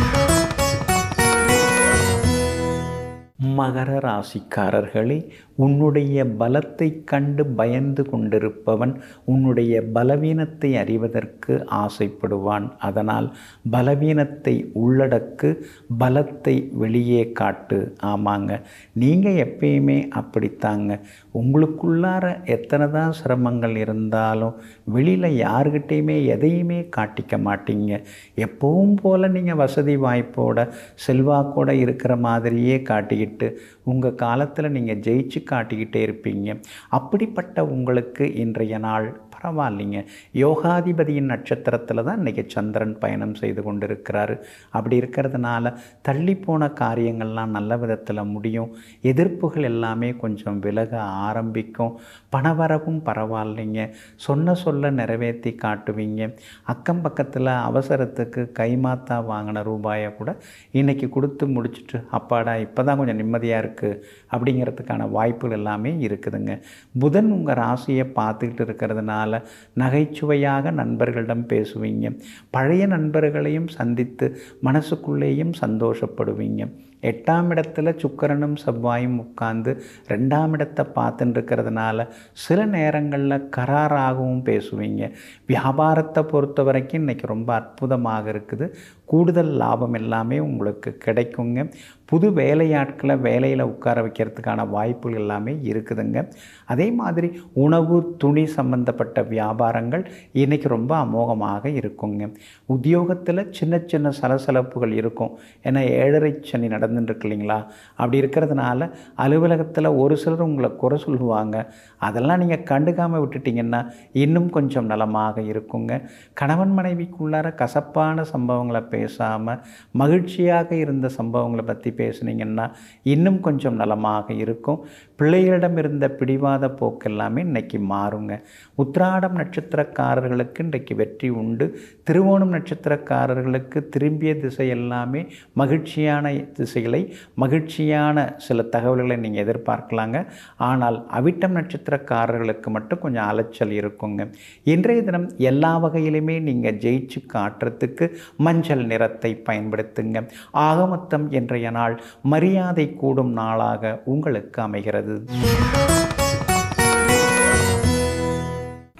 மகர ராசிக்காரர்களே உன்னுடைய பலத்தை கண்டு பயந்து கொண்டிருப்பவன் உன்னுடைய பலவீனத்தை அறிவதற்கு ஆசைப்படுவான் அதனால் பலவீனத்தை உள்ளடக்கு பலத்தை வெளியே காட்டு ஆமாங்க நீங்கள் எப்பயுமே அப்படித்தாங்க உங்களுக்குள்ளார எத்தனை தான் சிரமங்கள் இருந்தாலும் வெளியில் யாருக்கிட்டேயுமே எதையுமே காட்டிக்க மாட்டீங்க எப்பவும் போல் நீங்கள் வசதி வாய்ப்போட செல்வாக்கோட இருக்கிற மாதிரியே காட்டிக்கிட்டு உங்கள் காலத்தில் நீங்கள் ஜெயிச்சு காட்டிக்கிட்டே இருப்பீங்க அப்படிப்பட்ட உங்களுக்கு இன்றைய நாள் பரவாயில்லைங்க யோகாதிபதியின் நட்சத்திரத்தில் தான் இன்றைக்கி சந்திரன் பயணம் செய்து கொண்டிருக்கிறாரு அப்படி இருக்கிறதுனால தள்ளி போன காரியங்கள்லாம் நல்ல விதத்தில் முடியும் எதிர்ப்புகள் எல்லாமே கொஞ்சம் விலக ஆரம்பிக்கும் பணவரவும் பரவாயில்லைங்க சொன்ன சொல்ல நிறைவேற்றி காட்டுவீங்க அக்கம் பக்கத்தில் அவசரத்துக்கு கைமாத்தா வாங்கின ரூபாயை கூட இன்றைக்கி கொடுத்து முடிச்சுட்டு அப்பாடா இப்போ தான் கொஞ்சம் நிம்மதியாக இருக்குது அப்படிங்கிறதுக்கான வாய்ப்புகள் எல்லாமே இருக்குதுங்க புதன் உங்கள் ராசியை பார்த்துக்கிட்டு இருக்கிறதுனால நகைச்சுவையாக நண்பர்களிடம் பேசுவீங்க பழைய நண்பர்களையும் சந்தித்து மனசுக்குள்ளேயும் சந்தோஷப்படுவீங்க எட்டாம் இடத்துல சுக்கரனும் செவ்வாயும் உட்கார்ந்து ரெண்டாம் இடத்தை பார்த்துட்டு இருக்கிறதுனால சில நேரங்களில் கராராகவும் பேசுவீங்க வியாபாரத்தை பொறுத்த வரைக்கும் இன்றைக்கி ரொம்ப அற்புதமாக இருக்குது கூடுதல் லாபம் எல்லாமே உங்களுக்கு கிடைக்குங்க புது வேலையாட்களை வேலையில் உட்கார வைக்கிறதுக்கான வாய்ப்புகள் எல்லாமே இருக்குதுங்க அதே மாதிரி உணவு துணி சம்பந்தப்பட்ட வியாபாரங்கள் இன்றைக்கி ரொம்ப அமோகமாக இருக்குங்க உத்தியோகத்தில் சின்ன சின்ன சலசலப்புகள் இருக்கும் ஏன்னா ஏழரை சனி நடந்துட்டுருக்கு இல்லைங்களா அப்படி இருக்கிறதுனால அலுவலகத்தில் ஒரு சிலர் உங்களை குறை சொல்லுவாங்க அதெல்லாம் நீங்கள் கண்டுக்காமல் விட்டுட்டிங்கன்னா இன்னும் கொஞ்சம் நலமாக இருக்குங்க கணவன் மனைவிக்குள்ளார கசப்பான சம்பவங்களை பேசாமல் மகிழ்ச்சியாக இருந்த சம்பவங்களை பற்றி பேசுனீங்கன்னா இன்னும் கொஞ்சம் நலமாக இருக்கும் பிள்ளைகளிடம் இருந்த பிடிவாத போக்கெல்லாமே இன்னைக்கு மாறுங்க உத்திராடம் நட்சத்திரக்காரர்களுக்கு இன்றைக்கு வெற்றி உண்டு திருவோணம் நட்சத்திரக்காரர்களுக்கு திரும்பிய திசை எல்லாமே மகிழ்ச்சியான திசைகளை மகிழ்ச்சியான சில தகவல்களை நீங்கள் எதிர்பார்க்கலாங்க ஆனால் அவிட்டம் நட்சத்திரக்காரர்களுக்கு மட்டும் கொஞ்சம் அலைச்சல் இருக்குங்க இன்றைய தினம் எல்லா வகையிலுமே நீங்கள் ஜெயிச்சு காட்டுறதுக்கு மஞ்சள் நிறத்தை பயன்படுத்துங்க ஆகமொத்தம் இன்றைய நாள் மரியாதை கூடும் நாளாக உங்களுக்கு அமைகிறது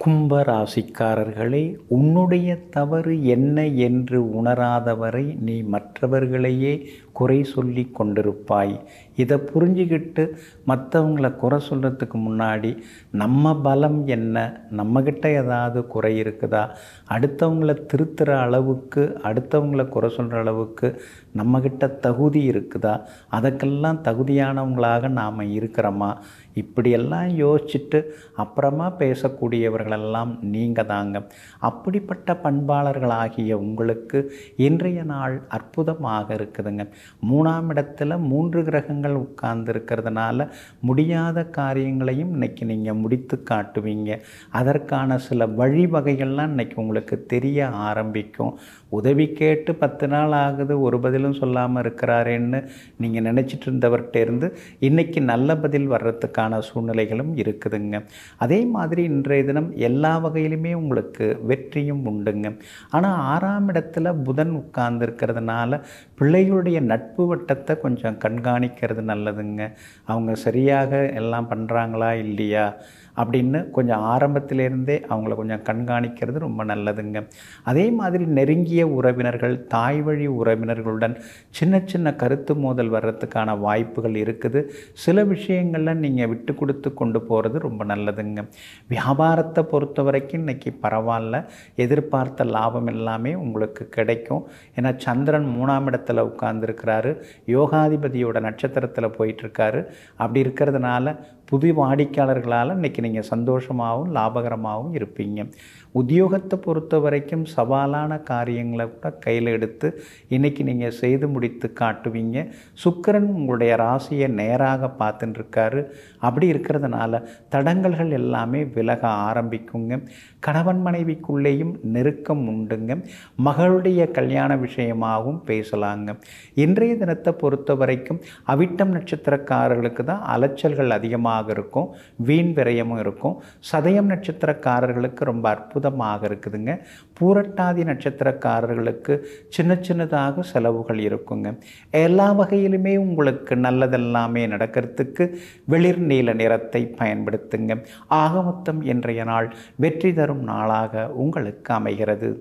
கும்ப ராசிக்காரர்களே உன்னுடைய தவறு என்ன என்று உணராதவரை நீ மற்றவர்களையே குறை சொல்லி கொண்டிருப்பாய் இதை புரிஞ்சுக்கிட்டு மற்றவங்கள குறை சொல்கிறதுக்கு முன்னாடி நம்ம பலம் என்ன நம்மக்கிட்ட ஏதாவது குறை இருக்குதா அடுத்தவங்கள திருத்துற அளவுக்கு அடுத்தவங்கள குறை சொல்கிற அளவுக்கு நம்மக்கிட்ட தகுதி இருக்குதா அதுக்கெல்லாம் தகுதியானவங்களாக நாம் இருக்கிறோமா இப்படியெல்லாம் யோசிச்சுட்டு அப்புறமா பேசக்கூடியவர்களெல்லாம் நீங்கள் தாங்க அப்படிப்பட்ட பண்பாளர்களாகிய உங்களுக்கு இன்றைய நாள் அற்புதமாக இருக்குதுங்க மூணாம் இடத்துல மூன்று கிரகங்கள் உட்கார்ந்து இருக்கிறதுனால முடியாத காரியங்களையும் இன்னைக்கு நீங்கள் முடித்து காட்டுவீங்க அதற்கான சில வழிவகைகள்லாம் இன்னைக்கு உங்களுக்கு தெரிய ஆரம்பிக்கும் உதவி கேட்டு பத்து நாள் ஆகுது ஒரு பதிலும் சொல்லாமல் இருக்கிறாரேன்னு நீங்கள் நினச்சிட்டு இருந்தவர்கிட்ட இருந்து இன்னைக்கு நல்ல பதில் வர்றதுக்கான சூழ்நிலைகளும் இருக்குதுங்க அதே மாதிரி இன்றைய தினம் எல்லா வகையிலுமே உங்களுக்கு வெற்றியும் உண்டுங்க ஆனால் ஆறாம் இடத்துல புதன் உட்கார்ந்து இருக்கிறதுனால பிள்ளைகளுடைய நட்பு வட்டத்தை கொஞ்சம் கண்காணிக்கிறது நல்லதுங்க அவங்க சரியாக எல்லாம் பண்ணுறாங்களா இல்லையா அப்படின்னு கொஞ்சம் ஆரம்பத்திலேருந்தே அவங்கள கொஞ்சம் கண்காணிக்கிறது ரொம்ப நல்லதுங்க அதே மாதிரி நெருங்கிய உறவினர்கள் தாய் வழி உறவினர்களுடன் சின்ன சின்ன கருத்து மோதல் வர்றதுக்கான வாய்ப்புகள் இருக்குது சில விஷயங்களில் நீங்கள் விட்டு கொடுத்து கொண்டு போகிறது ரொம்ப நல்லதுங்க வியாபாரத்தை பொறுத்த வரைக்கும் இன்றைக்கி பரவாயில்ல எதிர்பார்த்த லாபம் எல்லாமே உங்களுக்கு கிடைக்கும் ஏன்னா சந்திரன் மூணாம் இடத்துல உட்கார்ந்துருக்கிறாரு யோகாதிபதியோட நட்சத்திரத்தில் போயிட்டுருக்காரு அப்படி இருக்கிறதுனால புது வாடிக்கையாளர்களால் இன்றைக்கி நீங்கள் சந்தோஷமாகவும் லாபகரமாகவும் இருப்பீங்க உத்தியோகத்தை பொறுத்த வரைக்கும் சவாலான காரியங்களை கூட கையில் எடுத்து இன்றைக்கி நீங்கள் செய்து முடித்து காட்டுவீங்க சுக்கிரன் உங்களுடைய ராசியை நேராக பார்த்துட்டு இருக்காரு அப்படி இருக்கிறதுனால தடங்கல்கள் எல்லாமே விலக ஆரம்பிக்குங்க கணவன் மனைவிக்குள்ளேயும் நெருக்கம் உண்டுங்க மகளுடைய கல்யாண விஷயமாகவும் பேசலாங்க இன்றைய தினத்தை பொறுத்த வரைக்கும் அவிட்டம் நட்சத்திரக்காரர்களுக்கு தான் அலைச்சல்கள் அதிகமாக இருக்கும் வீண் விரயமும் இருக்கும் சதயம் நட்சத்திரக்காரர்களுக்கு ரொம்ப அற்புதமாக இருக்குதுங்க பூரட்டாதி நட்சத்திரக்காரர்களுக்கு சின்ன சின்னதாக செலவுகள் இருக்குங்க எல்லா வகையிலுமே உங்களுக்கு நல்லதெல்லாமே நடக்கிறதுக்கு வெளிர் நீல நிறத்தை பயன்படுத்துங்க ஆகமொத்தம் இன்றைய நாள் வெற்றி தரும் நாளாக உங்களுக்கு அமைகிறது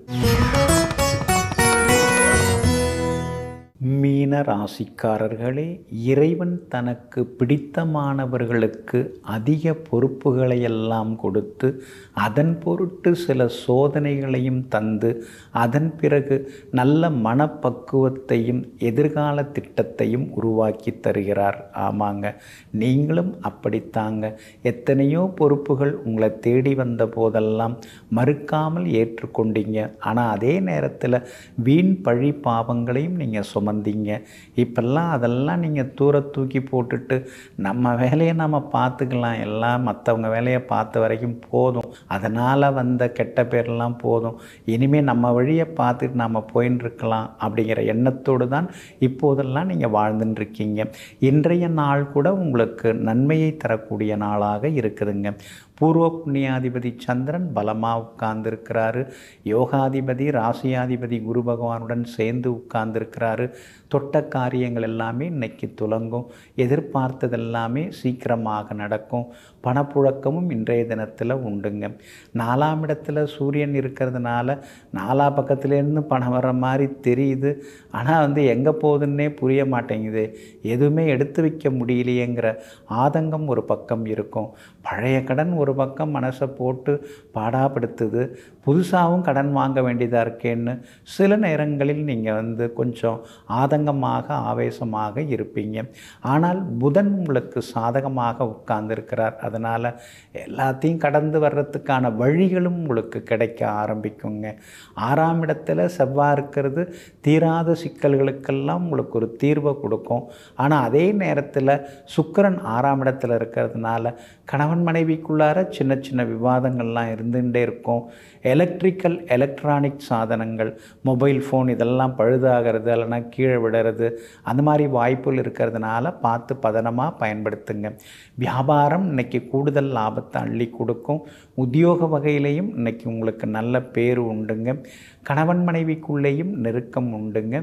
மீன ராசிக்காரர்களே இறைவன் தனக்கு பிடித்தமானவர்களுக்கு அதிக பொறுப்புகளை எல்லாம் கொடுத்து அதன் பொருட்டு சில சோதனைகளையும் தந்து அதன் பிறகு நல்ல மனப்பக்குவத்தையும் எதிர்கால திட்டத்தையும் உருவாக்கி தருகிறார் ஆமாங்க நீங்களும் அப்படித்தாங்க எத்தனையோ பொறுப்புகள் உங்களை தேடி வந்த போதெல்லாம் மறுக்காமல் ஏற்றுக்கொண்டீங்க ஆனால் அதே நேரத்தில் வீண் பழி பாவங்களையும் நீங்கள் சும வந்தீங்க இப்பெல்லாம் அதெல்லாம் நீங்கள் தூர தூக்கி போட்டுட்டு நம்ம வேலையை நம்ம பார்த்துக்கலாம் எல்லாம் மற்றவங்க வேலையை பார்த்த வரைக்கும் போதும் அதனால் வந்த கெட்ட பேரெல்லாம் போதும் இனிமேல் நம்ம வழியை பார்த்துட்டு நம்ம போயின்னு இருக்கலாம் அப்படிங்கிற எண்ணத்தோடு தான் இப்போதெல்லாம் நீங்கள் வாழ்ந்துட்டு இருக்கீங்க இன்றைய நாள் கூட உங்களுக்கு நன்மையை தரக்கூடிய நாளாக இருக்குதுங்க பூர்வ புண்ணியாதிபதி சந்திரன் பலமாக உட்கார்ந்துருக்கிறாரு யோகாதிபதி ராசியாதிபதி குரு பகவானுடன் சேர்ந்து உட்கார்ந்துருக்கிறாரு தொட்ட காரியங்கள் எல்லாமே இன்னைக்கு துலங்கும் எதிர்பார்த்தது எல்லாமே சீக்கிரமாக நடக்கும் பணப்புழக்கமும் இன்றைய தினத்தில் உண்டுங்க நாலாம் இடத்துல சூரியன் இருக்கிறதுனால நாலா பக்கத்துலேருந்து பணம் வர மாதிரி தெரியுது ஆனால் வந்து எங்கே போகுதுன்னே புரிய மாட்டேங்குது எதுவுமே எடுத்து வைக்க முடியலையேங்கிற ஆதங்கம் ஒரு பக்கம் இருக்கும் பழைய கடன் ஒரு பக்கம் மனசை போட்டு பாடாப்படுத்துது புதுசாகவும் கடன் வாங்க வேண்டியதாக இருக்கேன்னு சில நேரங்களில் நீங்கள் வந்து கொஞ்சம் ஆதங்கமாக ஆவேசமாக இருப்பீங்க ஆனால் புதன் உங்களுக்கு சாதகமாக உட்கார்ந்துருக்கிறார் அதனால் எல்லாத்தையும் கடந்து வர்றதுக்கான வழிகளும் உங்களுக்கு கிடைக்க ஆரம்பிக்குங்க ஆறாம் இடத்துல செவ்வாய் இருக்கிறது தீராத சிக்கல்களுக்கெல்லாம் உங்களுக்கு ஒரு தீர்வை கொடுக்கும் ஆனால் அதே நேரத்தில் சுக்கிரன் ஆறாம் இடத்துல இருக்கிறதுனால கணவன் மனைவிக்குள்ளார சின்ன சின்ன விவாதங்கள்லாம் இருந்துகிட்டே இருக்கும் எலக்ட்ரிக்கல் எலக்ட்ரானிக் சாதனங்கள் மொபைல் ஃபோன் இதெல்லாம் பழுதாகிறது இல்லைனா கீழே விடுறது அந்த மாதிரி வாய்ப்புகள் இருக்கிறதுனால பார்த்து பதனமாக பயன்படுத்துங்க வியாபாரம் இன்னைக்கு கூடுதல் லாபத்தை அள்ளி கொடுக்கும் உத்தியோக வகையிலையும் இன்னைக்கு உங்களுக்கு நல்ல பேர் உண்டுங்க கணவன் மனைவிக்குள்ளேயும் நெருக்கம் உண்டுங்க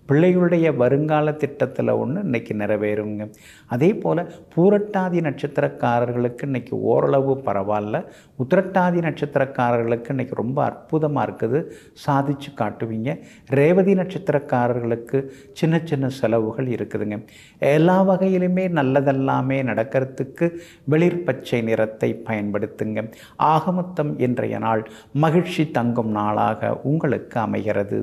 பிள்ளைகளுடைய வருங்கால திட்டத்தில் ஒன்று இன்னைக்கு நிறைவேறுங்க அதே போல் பூரட்டாதி நட்சத்திரக்காரர்களுக்கு இன்னைக்கு ஓரளவு பரவாயில்ல உத்திரட்டாதி நட்சத்திரக்காரர்களுக்கு இன்னைக்கு ரொம்ப அற்புதமாக இருக்குது சாதிச்சு காட்டுவீங்க ரேவதி நட்சத்திரக்காரர்களுக்கு சின்ன சின்ன செலவுகள் இருக்குதுங்க எல்லா வகையிலுமே நல்லதெல்லாமே நடக்கிறதுக்கு வெளிர் பச்சை நிறத்தை பயன்படுத்துங்க ஆகமொத்தம் இன்றைய நாள் மகிழ்ச்சி தங்கும் நாளாக உங்களுக்கு அமைகிறது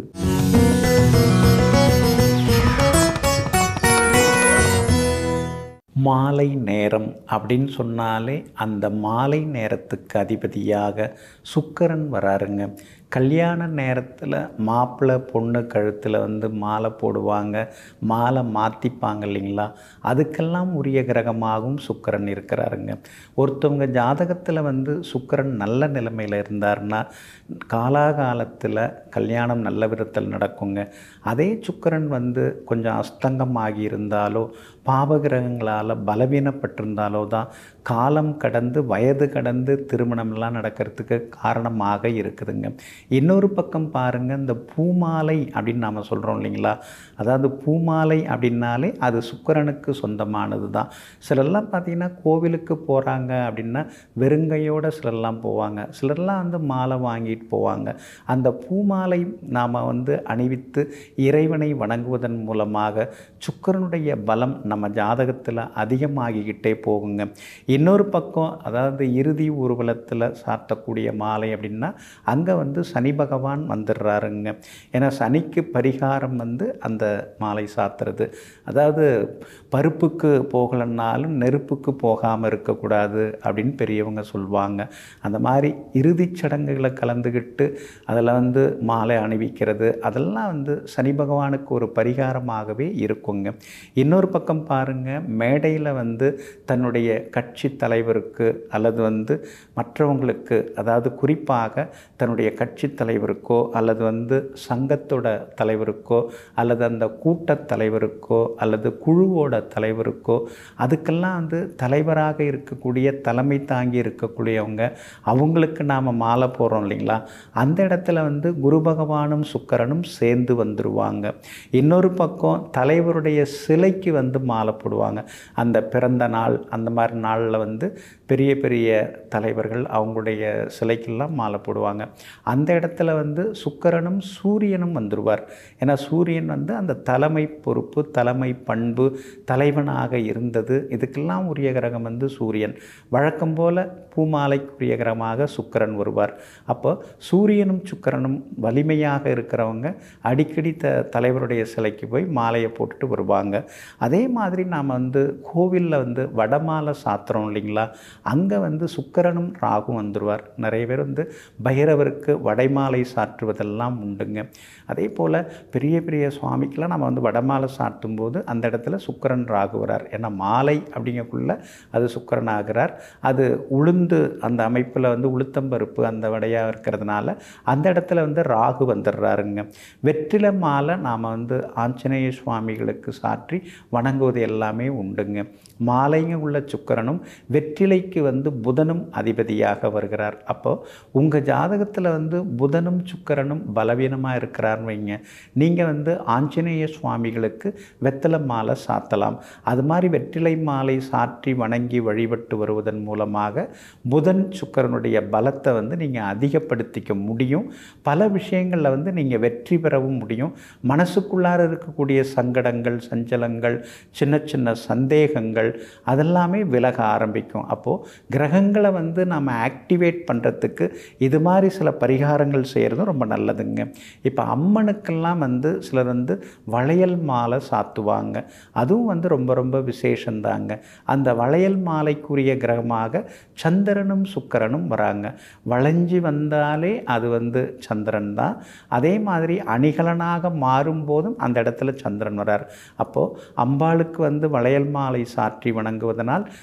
மாலை நேரம் அப்படின்னு சொன்னாலே அந்த மாலை நேரத்துக்கு அதிபதியாக சுக்கரன் வராருங்க கல்யாண நேரத்தில் மாப்பிள்ளை பொண்ணு கழுத்தில் வந்து மாலை போடுவாங்க மாலை மாற்றிப்பாங்க இல்லைங்களா அதுக்கெல்லாம் உரிய கிரகமாகவும் சுக்கரன் இருக்கிறாருங்க ஒருத்தவங்க ஜாதகத்தில் வந்து சுக்கரன் நல்ல நிலைமையில் இருந்தார்னா காலாகாலத்தில் கல்யாணம் நல்ல விதத்தில் நடக்குங்க அதே சுக்கரன் வந்து கொஞ்சம் அஸ்தங்கமாகி இருந்தாலோ பாவகிரகங்களால் பலவீனப்பட்டிருந்தாலோ தான் காலம் கடந்து வயது கடந்து திருமணம்லாம் நடக்கிறதுக்கு காரணமாக இருக்குதுங்க இன்னொரு பக்கம் பாருங்கள் இந்த பூமாலை அப்படின்னு நாம் சொல்கிறோம் இல்லைங்களா அதாவது பூமாலை அப்படின்னாலே அது சுக்கரனுக்கு சொந்தமானது தான் சிலர்லாம் பார்த்திங்கன்னா கோவிலுக்கு போகிறாங்க அப்படின்னா வெறுங்கையோடு சிலர்லாம் போவாங்க சிலர்லாம் வந்து மாலை வாங்கிட்டு போவாங்க அந்த பூமாலை நாம் வந்து அணிவித்து இறைவனை வணங்குவதன் மூலமாக சுக்கரனுடைய பலம் நம்ம ஜாதகத்தில் அதிகமாகிக்கிட்டே போகுங்க இன்னொரு பக்கம் அதாவது இறுதி ஊர்வலத்தில் சாத்தக்கூடிய மாலை அப்படின்னா அங்கே வந்து சனி பகவான் வந்துடுறாருங்க ஏன்னா சனிக்கு பரிகாரம் வந்து அந்த மாலை சாத்துறது அதாவது பருப்புக்கு போகலைன்னாலும் நெருப்புக்கு போகாமல் இருக்கக்கூடாது அப்படின்னு பெரியவங்க சொல்லுவாங்க அந்த மாதிரி இறுதிச் சடங்குகளை கலந்துக்கிட்டு அதில் வந்து மாலை அணிவிக்கிறது அதெல்லாம் வந்து சனி பகவானுக்கு ஒரு பரிகாரமாகவே இருக்குங்க இன்னொரு பக்கம் பாருங்கள் மேடையில் வந்து தன்னுடைய கட்சி தலைவருக்கு அல்லது வந்து மற்றவங்களுக்கு அதாவது குறிப்பாக தன்னுடைய கட்சி தலைவருக்கோ அல்லது வந்து சங்கத்தோட தலைவருக்கோ அல்லது அந்த கூட்டத் தலைவருக்கோ அல்லது குழுவோட தலைவருக்கோ அதுக்கெல்லாம் வந்து தலைவராக இருக்கக்கூடிய தலைமை தாங்கி இருக்கக்கூடியவங்க அவங்களுக்கு நாம் மாலை போடுறோம் இல்லைங்களா அந்த இடத்துல வந்து குரு பகவானும் சுக்கரனும் சேர்ந்து வந்துடுவாங்க இன்னொரு பக்கம் தலைவருடைய சிலைக்கு வந்து மாலை போடுவாங்க அந்த பிறந்த நாள் அந்த மாதிரி நாளில் வந்து பெரிய பெரிய தலைவர்கள் அவங்களுடைய சிலைக்கெல்லாம் மாலை போடுவாங்க அந்த இடத்துல வந்து சுக்கரனும் சூரியனும் வந்துடுவார் ஏன்னா சூரியன் வந்து அந்த தலைமை பொறுப்பு தலைமை பண்பு தலைவனாக இருந்தது இதுக்கெல்லாம் உரிய கிரகம் வந்து சூரியன் வழக்கம் போல் பூமாலைக்குரிய கிரகமாக சுக்கரன் வருவார் அப்போ சூரியனும் சுக்கரனும் வலிமையாக இருக்கிறவங்க அடிக்கடி த தலைவருடைய சிலைக்கு போய் மாலையை போட்டுட்டு வருவாங்க அதே மாதிரி நாம் வந்து கோவிலில் வந்து வடமாலை சாத்துறோம் இல்லைங்களா அங்கே வந்து சுக்கரனும் ராகும் வந்துடுவார் நிறைய பேர் வந்து பைரவருக்கு வடைமாலை சாற்றுவதெல்லாம் உண்டுங்க அதே போல் பெரிய பெரிய சுவாமிக்கெலாம் நம்ம வந்து வடமாலை சாட்டும் போது அந்த இடத்துல சுக்கரன் ராகு வரார் ஏன்னா மாலை அப்படிங்கக்குள்ள அது சுக்கரன் ஆகிறார் அது உளுந்து அந்த அமைப்பில் வந்து உளுத்தம்பருப்பு அந்த வடையாக இருக்கிறதுனால அந்த இடத்துல வந்து ராகு வந்துடுறாருங்க வெற்றிலை மாலை நாம் வந்து ஆஞ்சநேய சுவாமிகளுக்கு சாற்றி வணங்குவது எல்லாமே உண்டுங்க மாலைங்க உள்ள சுக்கரனும் வெற்றிலைக்கு வந்து புதனும் அதிபதியாக வருகிறார் அப்போது உங்கள் ஜாதகத்தில் வந்து புதனும் சுக்கரனும் பலவீனமாக இருக்கிறார்னு வைங்க நீங்கள் வந்து ஆஞ்சநேய சுவாமிகளுக்கு வெத்தலை மாலை சாத்தலாம் அது மாதிரி வெற்றிலை மாலை சாற்றி வணங்கி வழிபட்டு வருவதன் மூலமாக புதன் சுக்கரனுடைய பலத்தை வந்து நீங்கள் அதிகப்படுத்திக்க முடியும் பல விஷயங்களில் வந்து நீங்கள் வெற்றி பெறவும் முடியும் மனசுக்குள்ளார இருக்கக்கூடிய சங்கடங்கள் சஞ்சலங்கள் சின்ன சின்ன சந்தேகங்கள் அதெல்லாமே விலக ஆரம்பிக்கும் அப்போது கிரகங்களை வந்து நம்ம ஆக்டிவேட் பண்ணுறதுக்கு இது மாதிரி சில பரிகாரங்கள் செய்கிறதும் ரொம்ப நல்லதுங்க இப்போ அம்மனுக்கெல்லாம் வந்து சிலர் வந்து வளையல் மாலை சாத்துவாங்க அதுவும் வந்து ரொம்ப ரொம்ப விசேஷந்தாங்க அந்த வளையல் மாலைக்குரிய கிரகமாக சந்திரனும் சுக்கரனும் வராங்க வளைஞ்சி வந்தாலே அது வந்து சந்திரன் தான் அதே மாதிரி அணிகலனாக மாறும்போதும் அந்த இடத்துல சந்திரன் வரார் அப்போது அம்பாளுக்கு வந்து வளையல் மாலை சாற்றி வணங்குவதனால் சந்திர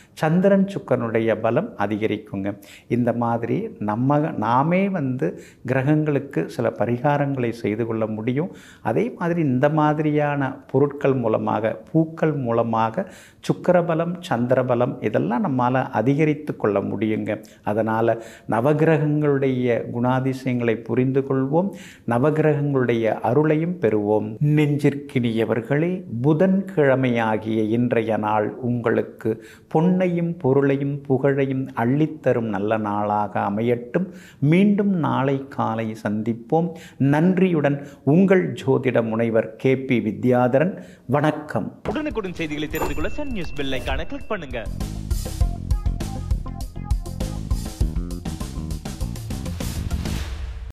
சந்திரன் சுக்கரனுடைய பலம் அதிகரிக்குங்க இந்த மாதிரி நம்ம நாமே வந்து கிரகங்களுக்கு சில பரிகாரங்களை செய்து கொள்ள முடியும் அதே மாதிரி இந்த மாதிரியான பொருட்கள் மூலமாக பூக்கள் மூலமாக சுக்கரபலம் சந்திரபலம் இதெல்லாம் நம்மால் அதிகரித்து கொள்ள முடியுங்க அதனால் நவகிரகங்களுடைய குணாதிசயங்களை புரிந்து கொள்வோம் நவகிரகங்களுடைய அருளையும் பெறுவோம் நெஞ்சிற்கினியவர்களே புதன்கிழமையாகிய இன்றைய நாள் உங்களுக்கு பொன்னையும் பொருளையும் புகழையும் அள்ளித்தரும் நல்ல நாளாக அமையட்டும் மீண்டும் நாளை காலை சந்திப்போம் நன்றியுடன் உங்கள் ஜோதிட முனைவர் கே பி வித்யாதரன் வணக்கம் உடனுக்குடன் செய்திகளை தெரிந்து கொள்ள சன் நியூஸ் பெல் ஐகானை கிளிக் பண்ணுங்க